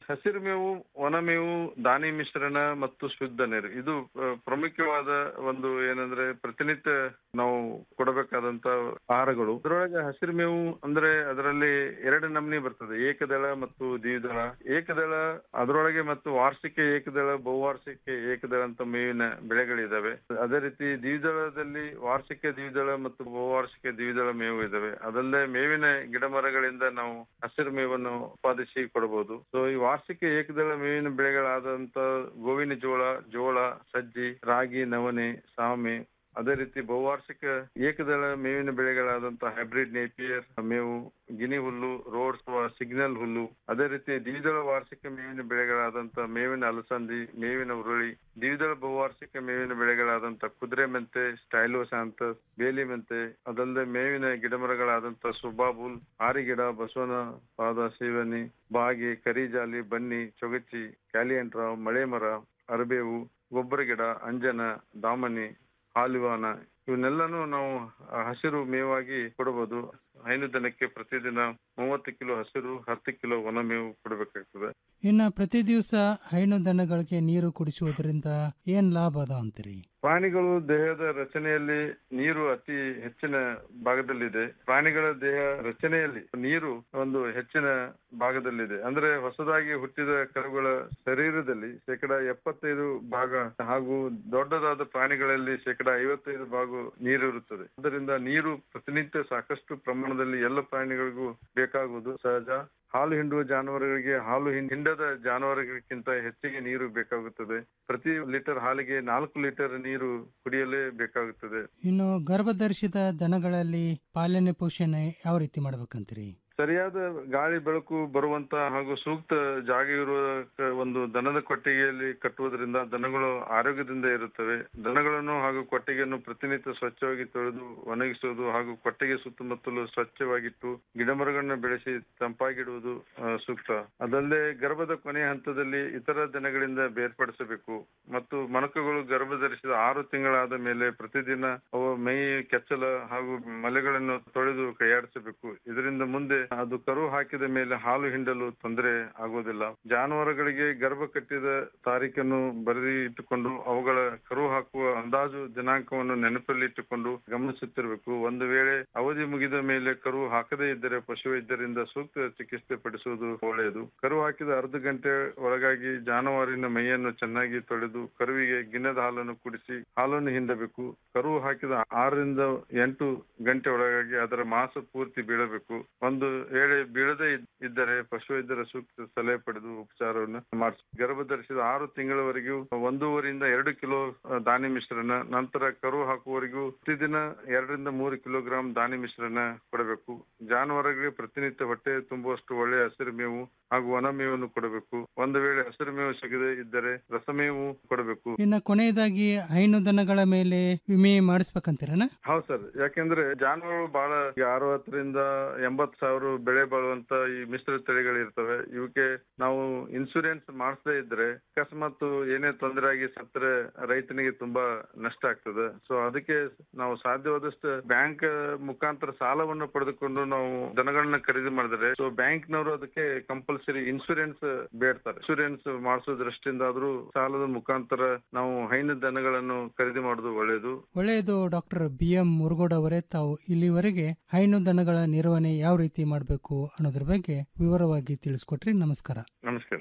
ಹಸಿರು ಮೇವು ಒಣ ಮೇವು ದಾನಿ ಮಿಶ್ರಣ ಮತ್ತು ಶುದ್ಧ ನೀರು ಇದು ಆ, ಪ್ರಮುಖವಾದ ಒಂದು ಏನಂದ್ರೆ ಪ್ರತಿನಿತ್ಯ ನಾವು ಕೊಡಬೇಕಾದಂತ ಆಹಾರಗಳು ಅದರೊಳಗೆ ಹಸಿರು ಮೇವು ಅಂದ್ರೆ ಅದರಲ್ಲಿ ಎರಡು ನಮೂನಿ ಬರ್ತದೆ ಏಕದಳ ಮತ್ತು ದ್ವಿದಳ ಏಕದಳ ಅದರೊಳಗೆ ಮತ್ತು ವಾರ್ಷಿಕ ಏಕದಳ ಬಹುವಾರ್ಷಿಕ ಏಕದಳ ಅಂತ ಮೇವಿನ ಬೆಳೆಗಳಿದಾವೆ ಅದೇ ರೀತಿ ದ್ವಿದಳದಲ್ಲಿ ವಾರ್ಷಿಕ ದ್ವಿದಳ ಮತ್ತು ಬಹುವಾರ್ಷಿಕ ದ್ವಿದಳ ಮೇವು ಇದಾವೆ ಅದಲ್ಲದೆ ಮೇವಿನ ಗಿಡ ಮರಗಳಿಂದ ನಾವು ಹಸಿರು ಮೇವನ್ನು ಉತ್ಪಾದಿಸಿ ಕೊಡಬಹುದು ಸೊ ಈ ವಾರ್ಷಿಕ ಏಕದಳ ಮೇವಿನ ಬೆಳೆಗಳಾದಂತ ಗೋವಿನ ಜೋಳ ಜೋಳ ಸಜ್ಜಿ ರಾಗಿ ನವಣೆ ಸಾಮೆ ಅದೇ ರೀತಿ ಬಹುವಾರ್ಷಿಕ ಏಕದಳ ಮೇವಿನ ಬೆಳೆಗಳಾದಂತಹ ಹೈಬ್ರಿಡ್ ನೇಪಿಯರ್ ಮೇವು ಗಿನಿ ಹುಲ್ಲು ರೋಡ್ಸ್ ಸಿಗ್ನಲ್ ಹುಲ್ಲು ಅದೇ ರೀತಿ ದ್ವಿದಳ ವಾರ್ಷಿಕ ಮೇವಿನ ಬೆಳೆಗಳಾದಂತ ಮೇವಿನ ಅಲಸಂದಿ ಮೇವಿನ ಉರುಳಿ ದ್ವಿದಳ ಬಹುವಾರ್ಷಿಕ ಮೇವಿನ ಬೆಳೆಗಳಾದಂತ ಕುದುರೆ ಮೆಂತೆ ಸ್ಟೈಲೋಸಾಂತಸ್ ಬೇಲಿ ಮೆಂತೆ ಅದಲ್ಲದೆ ಮೇವಿನ ಗಿಡಮರಗಳಾದಂತ ಸುಬಾಬುಲ್ ಆರಿಗಿಡ ಬಸವನ ಪಾದ ಸೇವನಿ ಬಾಗಿ ಕರಿಜಾಲಿ ಬನ್ನಿ ಚೊಗಚಿ ಕ್ಯಾಲಿಯಂಟ್ರ ಮಳೆ ಮರ ಅರಬೇವು ಗೊಬ್ಬರ ಗಿಡ ಅಂಜನ ದಾಮನಿ ಹಾಲಿವಾನ ಇವನ್ನೆಲ್ಲಾನು ನಾವು ಆ, ಹಸಿರು ಮೇವಾಗಿ ಕೊಡಬಹುದು ಹೈನು ದನಕ್ಕೆ ಪ್ರತಿದಿನ ಮೂವತ್ತು ಕಿಲೋ ಹಸಿರು ಹತ್ತು ಕಿಲೋ ಒಣ ಮೇವು ಕೊಡಬೇಕಾಗ್ತದೆ ಇನ್ನು ಪ್ರತಿ ದಿವಸ ಹೈನು ದನಗಳಿಗೆ ನೀರು ಕುಡಿಸುವುದರಿಂದ ಏನ್ ಲಾಭ ಅದ ಅಂತೀರಿ ಪ್ರಾಣಿಗಳು ದೇಹದ ರಚನೆಯಲ್ಲಿ ನೀರು ಅತಿ ಹೆಚ್ಚಿನ ಭಾಗದಲ್ಲಿದೆ ಪ್ರಾಣಿಗಳ ದೇಹ ರಚನೆಯಲ್ಲಿ ನೀರು ಒಂದು ಹೆಚ್ಚಿನ ಭಾಗದಲ್ಲಿದೆ ಅಂದ್ರೆ ಹೊಸದಾಗಿ ಹುಟ್ಟಿದ ಕರುಗಳ ಶರೀರದಲ್ಲಿ ಶೇಕಡ ಎಪ್ಪತ್ತೈದು ಭಾಗ ಹಾಗೂ ದೊಡ್ಡದಾದ ಪ್ರಾಣಿಗಳಲ್ಲಿ ಶೇಕಡ ಐವತ್ತೈದು ಭಾಗ ನೀರಿರುತ್ತದೆ ಅದರಿಂದ ನೀರು ಪ್ರತಿನಿತ್ಯ ಸಾಕಷ್ಟು ಪ್ರಮಾಣದಲ್ಲಿ ಎಲ್ಲ ಪ್ರಾಣಿಗಳಿಗೂ ಬೇಕಾಗುವುದು ಸಹಜ ಹಾಲು ಹಿಂಡುವ ಜಾನುವಾರುಗಳಿಗೆ ಹಾಲು ಹಿಂ- ಹಿಂಡದ ಜಾನುವಾರುಗಳಿಗಿಂತ ಹೆಚ್ಚಿಗೆ ನೀರು ಬೇಕಾಗುತ್ತದೆ ಪ್ರತಿ ಲೀಟರ್ ಹಾಲಿಗೆ ನಾಲ್ಕು ಲೀಟರ್ ನೀರು ಕುಡಿಯಲೇ ಬೇಕಾಗುತ್ತದೆ ಇನ್ನು ಗರ್ಭಧರಿಸಿದ ದನಗಳಲ್ಲಿ ಪಾಲನೆ ಪೋಷಣೆ ಯಾವ ರೀತಿ ಮಾಡ್ಬೇಕಂತೀರಿ ಸರಿಯಾದ ಗಾಳಿ ಬೆಳಕು ಬರುವಂತ ಹಾಗೂ ಸೂಕ್ತ ಜಾಗ ಇರುವ ಕ- ಒಂದು ದನದ ಕೊಟ್ಟಿಗೆಯಲ್ಲಿ ಕಟ್ಟುವುದರಿಂದ ದನಗಳು ಆರೋಗ್ಯದಿಂದ ಇರುತ್ತವೆ ದನಗಳನ್ನು ಹಾಗೂ ಕೊಟ್ಟಿಗೆಯನ್ನು ಪ್ರತಿನಿತ್ಯ ಸ್ವಚ್ಛವಾಗಿ ತೊಳೆದು ಒಣಗಿಸುವುದು ಹಾಗೂ ಕೊಟ್ಟಿಗೆ ಸುತ್ತಮುತ್ತಲು ಸ್ವಚ್ಛವಾಗಿಟ್ಟು ಗಿಡಮರಗಳನ್ನು ಬೆಳೆಸಿ ತಂಪಾಗಿಡುವುದು ಆ, ಸೂಕ್ತ ಅದಲ್ಲದೆ ಗರ್ಭದ ಕೊನೆಯ ಹಂತದಲ್ಲಿ ಇತರ ದನಗಳಿಂದ ಬೇರ್ಪಡಿಸಬೇಕು ಮತ್ತು ಮಣಕಗಳು ಗರ್ಭ ಧರಿಸಿದ ಆರು ತಿಂಗಳಾದ ಮೇಲೆ ಪ್ರತಿದಿನ ಅವು ಮೈ ಕೆಚ್ಚಲ ಹಾಗೂ ಮಲೆಗಳನ್ನು ತೊಳೆದು ಕೈಯಾಡಿಸಬೇಕು ಇದರಿಂದ ಮುಂದೆ ಅದು ಕರು ಹಾಕಿದ ಮೇಲೆ ಹಾಲು ಹಿಂಡಲು ತೊಂದರೆ ಆಗುವುದಿಲ್ಲ ಜಾನುವಾರುಗಳಿಗೆ ಗರ್ಭ ಕಟ್ಟಿದ ತಾರೀಖನ್ನು ಬರೆದಿ ಇಟ್ಟುಕೊಂಡು ಅವುಗಳ ಕರು ಹಾಕುವ ಅಂದಾಜು ದಿನಾಂಕವನ್ನು ನೆನಪಲ್ಲಿ ಇಟ್ಟುಕೊಂಡು ಗಮನಿಸುತ್ತಿರಬೇಕು ಒಂದು ವೇಳೆ ಅವಧಿ ಮುಗಿದ ಮೇಲೆ ಕರು ಹಾಕದೇ ಇದ್ದರೆ ಪಶುವೈದ್ಯರಿಂದ ಸೂಕ್ತ ಚಿಕಿತ್ಸೆ ಪಡಿಸುವುದು ಒಳ್ಳೆಯದು ಕರು ಹಾಕಿದ ಅರ್ಧ ಗಂಟೆ ಒಳಗಾಗಿ ಜಾನುವಾರಿನ ಮೈಯನ್ನು ಚೆನ್ನಾಗಿ ತೊಳೆದು ಕರುವಿಗೆ ಗಿಣ್ಣದ ಹಾಲನ್ನು ಕುಡಿಸಿ ಹಾಲನ್ನು ಹಿಂಡಬೇಕು ಕರು ಹಾಕಿದ ಆರರಿಂದ ಎಂಟು ಗಂಟೆ ಒಳಗಾಗಿ ಅದರ ಮಾಸ ಪೂರ್ತಿ ಬೀಳಬೇಕು ಒಂದು ವೇಳೆ ಬೀಳದೇ ಇದ್- ಇದ್ದರೆ ಪಶುವೈದ್ಯರ ಸೂಕ್ತ ಸಲಹೆ ಪಡೆದು ಉಪಚಾರವನ್ನು ಮಾಡಿಸಿ ಗರ್ಭ ಧರಿಸಿದ ಆರು ತಿಂಗಳವರೆಗೂ ಒಂದೂವರೆಯಿಂದ ಎರಡು ಕಿಲೋ ಆ, ದಾನಿ ಮಿಶ್ರಣ ನಂತರ ಕರು ಹಾಕುವವರೆಗೂ ಪ್ರತಿದಿನ ಎರಡರಿಂದ ಮೂರು ಕಿಲೋಗ್ರಾಂ ದಾನಿ ಮಿಶ್ರಣ ಕೊಡಬೇಕು ಜಾನುವಾರುಗಳಿಗೆ ಪ್ರತಿನಿತ್ಯ ಹೊಟ್ಟೆ ತುಂಬುವಷ್ಟು ಒಳ್ಳೆಯ ಹಸಿರು ಮೇವು ಹಾಗೂ ಒಣ ಮೇವನ್ನು ಕೊಡಬೇಕು ಒಂದು ವೇಳೆ ಹಸಿರು ಮೇವು ಸಿಗದೇ ಇದ್ದರೆ ರಸಮೇವು ಕೊಡಬೇಕು ಇನ್ನು ಕೊನೆಯದಾಗಿ ಹೈನು ದನಗಳ ಮೇಲೆ ವಿಮೆ ಮಾಡಿಸ್ಬೇಕಂತೀರನ ಹೌದು ಸರ್ ಯಾಕೆಂದ್ರೆ ಜಾನುವಾರು ಬಹಳ ಈಗ ಅರವತ್ತರಿಂದ ಎಂಬತ್ ಸಾವಿರ ಬೆಳೆ ಬಾಳುವಂತ ಈ ಮಿಶ್ರ ತಳಿಗಳು ಇರ್ತವೆ ಇವಕ್ಕೆ ನಾವು ಇನ್ಸೂರೆನ್ಸ್ ಮಾಡಿಸದೇ ಇದ್ರೆ ಅಕಸ್ಮಾತ್ ಏನೇ ತೊಂದರೆ ಆಗಿ ಸತ್ತರೆ ರೈತನಿಗೆ ತುಂಬಾ ನಷ್ಟ ಆಗ್ತದೆ ಸೊ ಅದಕ್ಕೆ ನಾವು ಸಾಧ್ಯವಾದಷ್ಟು ಬ್ಯಾಂಕ್ ಮುಖಾಂತರ ಸಾಲವನ್ನು ಪಡೆದುಕೊಂಡು ನಾವು ದನಗಳನ್ನ ಖರೀದಿ ಮಾಡಿದ್ರೆ ಸೊ ಬ್ಯಾಂಕ್ನವರು ಅದಕ್ಕೆ ಕಂಪಲ್ಸರಿ ಇನ್ಸೂರೆನ್ಸ್ ಬೇಡ್ತಾರೆ ಇನ್ಸೂರೆನ್ಸ್ ಮಾಡಿಸೋ ದೃಷ್ಟಿಯಿಂದ ಆದ್ರೂ ಸಾಲದ ಮುಖಾಂತರ ನಾವು ಹೈನು ದನಗಳನ್ನು ಖರೀದಿ ಮಾಡೋದು ಒಳ್ಳೆಯದು ಒಳ್ಳೆಯದು ಡಾಕ್ಟರ್ ಬಿ ಎಂ ಮುರುಗೋಡ್ ಅವರೇ ತಾವು ಇಲ್ಲಿವರೆಗೆ ಹೈನು ದನಗಳ ನಿರ್ವಹಣೆ ಯಾವ ರೀತಿ ಮಾಡಬೇಕು ಅನ್ನೋದ್ರ ಬಗ್ಗೆ ವಿವರವಾಗಿ ತಿಳಿಸ್ಕೊಟ್ರಿ ನಮಸ್ಕಾರ ನಮಸ್ಕಾರ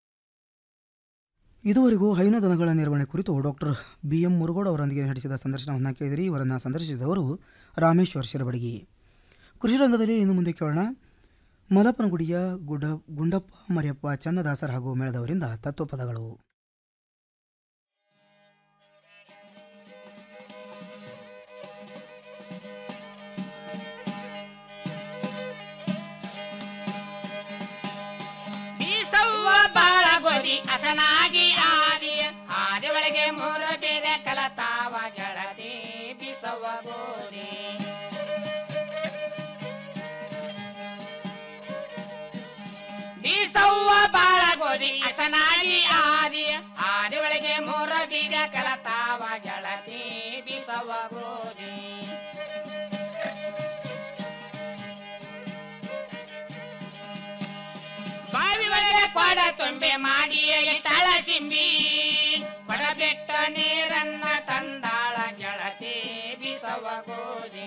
ಇದುವರೆಗೂ ಹೈನು ದನಗಳ ನಿರ್ವಹಣೆ ಕುರಿತು ಡಾಕ್ಟರ್ ಬಿ ಎಂ ಮುರುಗೋಡ್ ಅವರೊಂದಿಗೆ ನಡೆಸಿದ ಸಂದರ್ಶನವನ್ನು ಕೇಳಿದಿರಿ ಇವರನ್ನು ಸಂದರ್ಶಿಸಿದವರು ರಾಮೇಶ್ವರ್ ಶಿರಬಡಗಿ ಕೃಷಿ ರಂಗದಲ್ಲಿ ಇನ್ನು ಮುಂದೆ ಕೇಳೋಣ ಮಲಪನಗುಡಿಯ ಗುಡ್ಡ ಗುಂಡಪ್ಪ ಮರಿಯಪ್ಪ ಚನ್ನದಾಸರ್ ಹಾಗೂ ಮೇಳದವರಿಂದ ತತ್ವಪದಗಳು ಬೀಸವ್ವ ಬಾಳಗೊಲಿ ಹಸನಾಗಿ ಆದಿ ಆದಿ ಒಳಗೆ ಮೂರು ಬೇರೆ ಕಲತಾವ ಗೆಳತಿ ಬೀಸವ್ವ ಗೋರಿ ಬೀಸವ್ವ ಬಾಳಗೋರಿ ಹಸನಾಗಿ ಆದಿ ಆದಿ ಒಳಗೆ ಮೂರು ಬೀರ ಕಲತಾವ ಗೆಳತಿ ಬೀಸವ್ವ ಗೋರಿ ಬಾವಿ ಒಳಗೆ ಕೊಡ ತುಂಬೆ ಮಾಡಿ ಇಟ್ಟಳ ಸಿಂಬಿ ಕೊಡಬಿಟ್ಟ ನೀರನ್ನ ತಂದಾಳ ಗೆಳತಿ ಬಿಸವ ಗೋಧಿ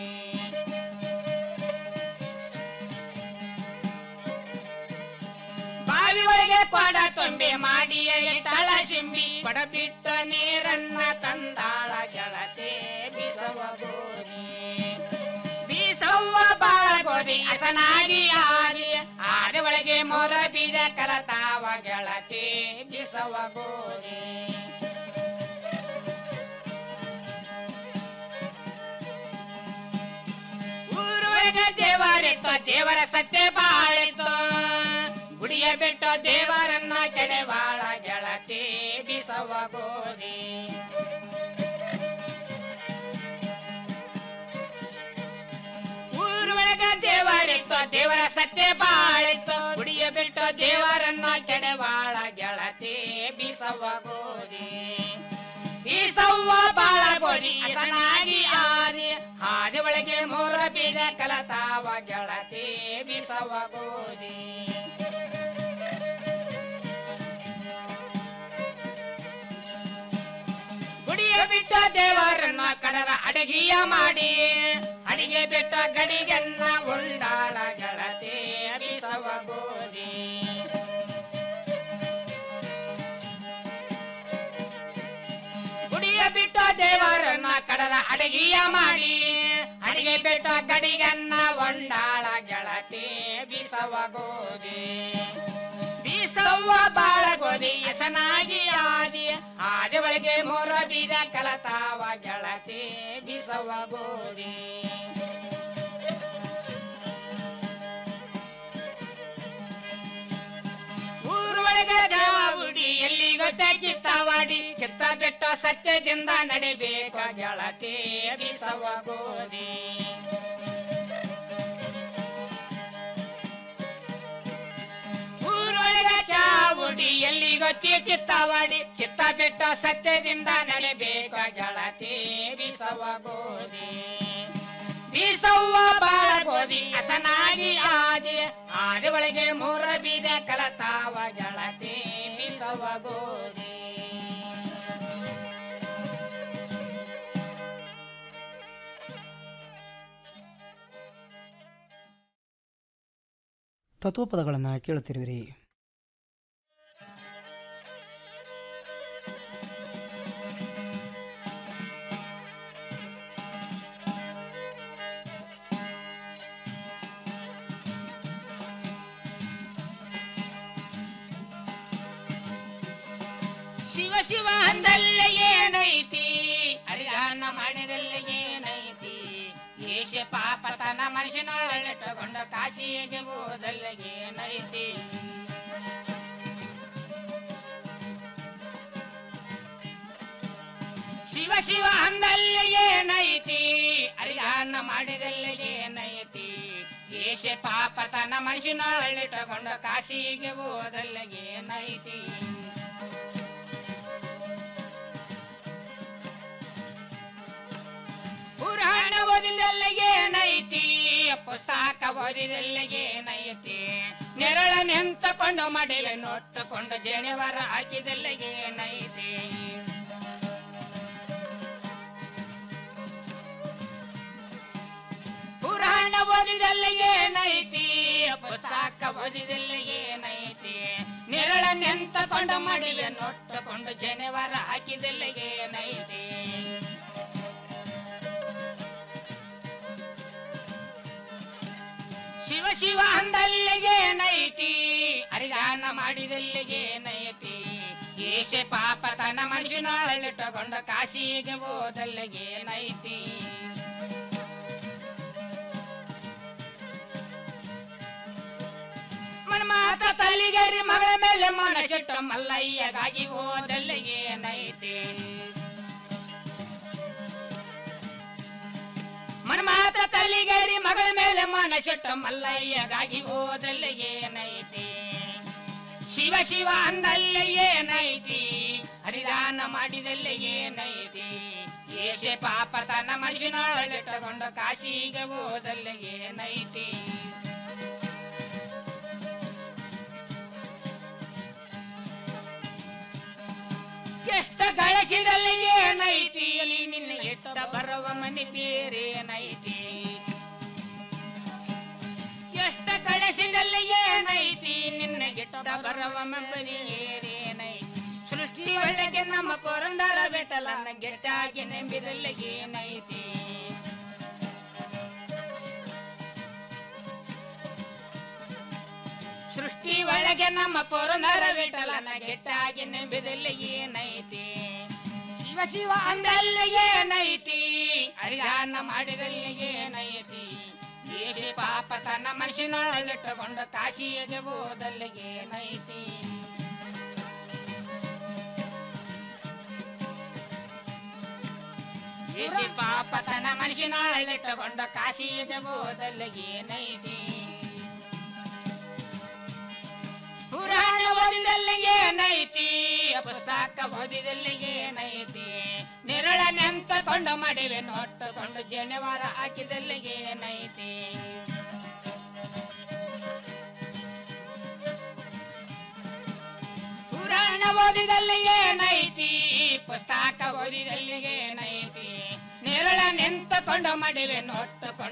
ಬಾವಿ ಒಳಗೆ ಕೊಡ ತುಂಬಿ ಮಾಡಿ ಇಟ್ಟಳ ಸಿಂಬಿ ಕೊಡಬಿಟ್ಟ ನೀರನ್ನ ತಂದಾಳ ಗೆಳತಿ ಬಿಸವ ಗೋಧಿ ಬೀಸವ್ವ ಬಾಳ ಗೋಧಿ ಹಸನಾಗಿ ಆರಿ ಆದ ಒಳಗೆ ಮೊರ ಬೀದ ಕಲತಾವ ಗೆಳತಿ ಬಿಸವ ಗೋಧಿ ಊರೊಳಗೆ ದೇವರಿತ್ತು ದೇವರ ಸತ್ಯ ಬಾಳಿತ್ತು ಗುಡಿಯ ಬಿಟ್ಟು ದೇವರನ್ನ ಕೆಡೆವಾಳ ಗೆಳತಿ ಬಿಸವ ಗೋಧಿ ಊರೊಳಗ ದೇವರಿತ್ತು ದೇವರ ಸತ್ಯ ಬಾಳಿತ್ತು ಗುಡಿಯ ಬಿಟ್ಟು ದೇವರನ್ನ ಕೆಡೆವಾಳ ಗೆಳತಿ ಬಿಸವ ಗೋಧಿ ಬೀಸವ್ವ ಬಾಳ ಗೋಧಿ ಹಸನಾಗಿ ಆದಿ ಹಾದಿ ಒಳಗೆ ಮೂರ ಬೀದ ಕಲತಾವ ಗೆಳತಿ ಬಿಸವ ಗೋಧಿ ಗುಡಿಯ ಬಿಟ್ಟ ದೇವರನ್ನ ಕಡರ ಅಡಗಿಯ ಮಾಡಿ ಅಡಿಗೆ ಬಿಟ್ಟ ಗಡಿಗೆನ್ನ ಉಂಡಾಳ ಗೆಳತಿ ಬಿಸವ ಗೋಧಿ ಗುಡಿಯ ಬಿಟ್ಟ ದೇವರನ್ನ ಕಡರ ಅಡಗಿಯ ಮಾಡಿ ಅಡಿಗೆ ಬಿಟ್ಟ ಗಡಿಗೆನ್ನ ಉಂಡಾಳ ಗೆಳತಿ ಬಿಸವ ಗೋಧಿ ಬೀಸವ್ವ ಬಾಳ ಗೋಧಿ ಹಸನಾಗಿ ಆದಿ ಆದಿ ಒಳಗೆ ಮೊರ ಬೀದ ಕಲತಾವ ಗೆಳತಿ ಬಿಸವ ಗೋಧಿ ಊರೊಳಗೆ ಜಾವುಡಿ ಎಲ್ಲಿ ಗೊತ್ತ ಚಿತ್ತವಾಡಿ ಚಿತ್ತ ಬಿಟ್ಟು ಸತ್ಯದಿಂದ ನಡಿಬೇಕ ಗೆಳತಿ ಬಿಸವ ಗೋಧಿ ಊರೊಳಗ ಚಾವುಡಿ ಎಲ್ಲಿ ಗೊತ್ತಿ ಚಿತ್ತವಾಡಿ ಚಿತ್ತ ಬಿಟ್ಟು ಸತ್ಯದಿಂದ ನಡಿಬೇಕ ಗೆಳತಿ ಬಿಸವ ಗೋಧಿ ಬೀಸವ್ವ ಬಾಳ ಗೋಧಿ ಹಸನಾಗಿ ಆದಿ ಆದಿ ಒಳಗೆ ಮೂರ ಬೀದ ಕಲತಾವ ಗೆಳತಿ ಬಿಸವ ಗೋಧಿ ತತ್ವಪದಗಳನ್ನು ಕೇಳುತ್ತಿರುವಿರಿ ಶಿವ ಶಿವ ಅಂದಲ್ಲ ಏನೈತಿ ಅರಿಗಾನ ಮಾಡಿದಲ್ಲ ಏನೈತಿ ಏಷ ಪಾಪತನ ಮನುಷ್ಯನೊಳ್ಳಿಟ್ಟುಕೊಂಡು ಕಾಶಿಗೆ ಹೋದಲ್ಲ ಏನೈತಿ ಶಿವ ಶಿವ ಅಂದಲ್ಲ ಏನೈತಿ ಅರಿಗಾನ ಮಾಡಿದಲ್ಲ ಏನೈತಿ ಏಷ ಪಾಪತನ ಮನುಷ್ಯನೊಳ್ಳಿಟ್ಟುಕೊಂಡು ಕಾಶಿಗೆ ಹೋದಲ್ಲ ಏನೈತಿ ಪುರಾಣ ಓದಿದಲ್ಲ ಏನೈತಿ ಪುಸ್ತಕ ಓದಿದಲ್ಲ ಏನೈತಿ ನೆರಳ ನಿಂತುಕೊಂಡು ಮಡಿವೆ ನೋಟ್ಟುಕೊಂಡು ಜೇಣಿವರ ಹಾಕಿದಲ್ಲ ಏನೈತಿ ಪುರಾಣ ಓದಿದಲ್ಲ ಏನೈತಿ ಪುಸ್ತಕ ಓದಿದಲ್ಲ ಏನೈತಿ ನೆರಳ ನಿಂತುಕೊಂಡು ಮಡಿವೆ ನೋಟ್ಟುಕೊಂಡು ಜೇಣಿವರ ಹಾಕಿದಲ್ಲ ಏನೈತಿ ಶಿವ ಶಿವ ಅಂದಲ್ಲ ಏನೈತಿ ಅರಿಗಾನ ಮಾಡಿದಲ್ಲ ಏನೈತಿ ಏಷೆ ಪಾಪ ತನ್ನ ಮನುಷ್ಯನೊಳ್ಳಿಟ್ಟುಕೊಂಡು ಕಾಶಿಗೆ ಹೋದಲ್ಲ ಏನೈತಿ ಮನ್ಮಾತ ತಲಿಗರಿ ಮಗಳ ಮೇಲೆ ಮನಸಿಟ್ಟು ಮಲ್ಲಯ್ಯಗಾಗಿ ಹೋದಲ್ಲ ಏನೈತಿ ಮನ್ಮಾತ ತಲಿಗರಿ ಮಗಳ ಮೇಲೆ ಮನಸಿಟ್ಟು ಮಲ್ಲಯ್ಯಗಾಗಿ ಹೋದಲ್ಲ ಏನೈತಿ ಶಿವ ಶಿವ ಅಂದಲ್ಲ ಏನೈತಿ ಹರಿದಾನ ಮಾಡಿದಲ್ಲ ಏನೈತಿ ಏಷೆ ಪಾಪ ತನ್ನ ಮನುಷ್ಯನೊಳ್ಳಿಟ್ಟುಕೊಂಡು ಕಾಶಿಗೆ ಹೋದಲ್ಲ ಏನೈತಿ ಕಳಿಸಿದಲ್ಲಿ ಏನೈತಿ ನಿನ್ನ ಎಷ್ಟ ಬರುವ ಮನಿ ಬೇರೆ ಏನೈತಿ ಎಷ್ಟ ಕಳಿಸಿದಲ್ಲಿ ಏನೈತಿ ನಿನ್ನ ಗಿಟ್ಟ ಬರುವ ಮನಿ ಏನೈತಿ ಸೃಷ್ಟಿ ಒಳಗೆ ನಮ್ಮ ಪುರಂದರ ಬೆಟ್ಟಲನ್ನ ಗೆಟ್ಟಾಗಿ ನೆಂಬಿದಲ್ಲಿ ಏನೈತಿ ಸೃಷ್ಟಿ ಒಳಗೆ ನಮ್ಮ ಪುರಂದರ ವಿಠಲನ ಗೆಟ್ಟಾಗಿ ನೆಂಬಿದಲ್ಲಿ ಏನೈತಿ ಶಿವ ಶಿವ ಅಂದಲ್ಲಿ ಏನೈತಿ ಹರಿದಾನ ಮಾಡಿದಲ್ಲಿ ಏನೈತಿ ಏಕೆ ಪಾಪ ತನ್ನ ಮನಸ್ಸಿನೊಳಗಿಟ್ಟುಕೊಂಡು ಕಾಶಿಗೆ ಹೋದಲ್ಲಿ ಏನೈತಿ ಏಕೆ ಪಾಪ ತನ್ನ ಮನಸ್ಸಿನೊಳಗಿಟ್ಟುಕೊಂಡು ಕಾಶಿಗೆ ಹೋದಲ್ಲಿ ಏನೈತಿ ಪುರಾಣ ಓದಿದಲ್ಲಿ ಏನೈತಿ ಪುಸ್ತಕ ಓದಿದಲ್ಲಿ ಏನೈತಿ ನೆರಳ ನೆಂತಕೊಂಡು ಮಡಿವೆ ನೋಟ್ಟುಕೊಂಡು ಜನಿವಾರ ಹಾಕಿದಲ್ಲಿ ಏನೈತಿ ಪುರಾಣ ಓದಿದಲ್ಲಿ ಏನೈತಿ ಪುಸ್ತಕ ಓದಿದಲ್ಲಿ ಏನೈತಿ ನೆರಳ ನಿಂತುಕೊಂಡು ಮಡಿವೆ ನೋಟ್ಟುಕೊಂಡು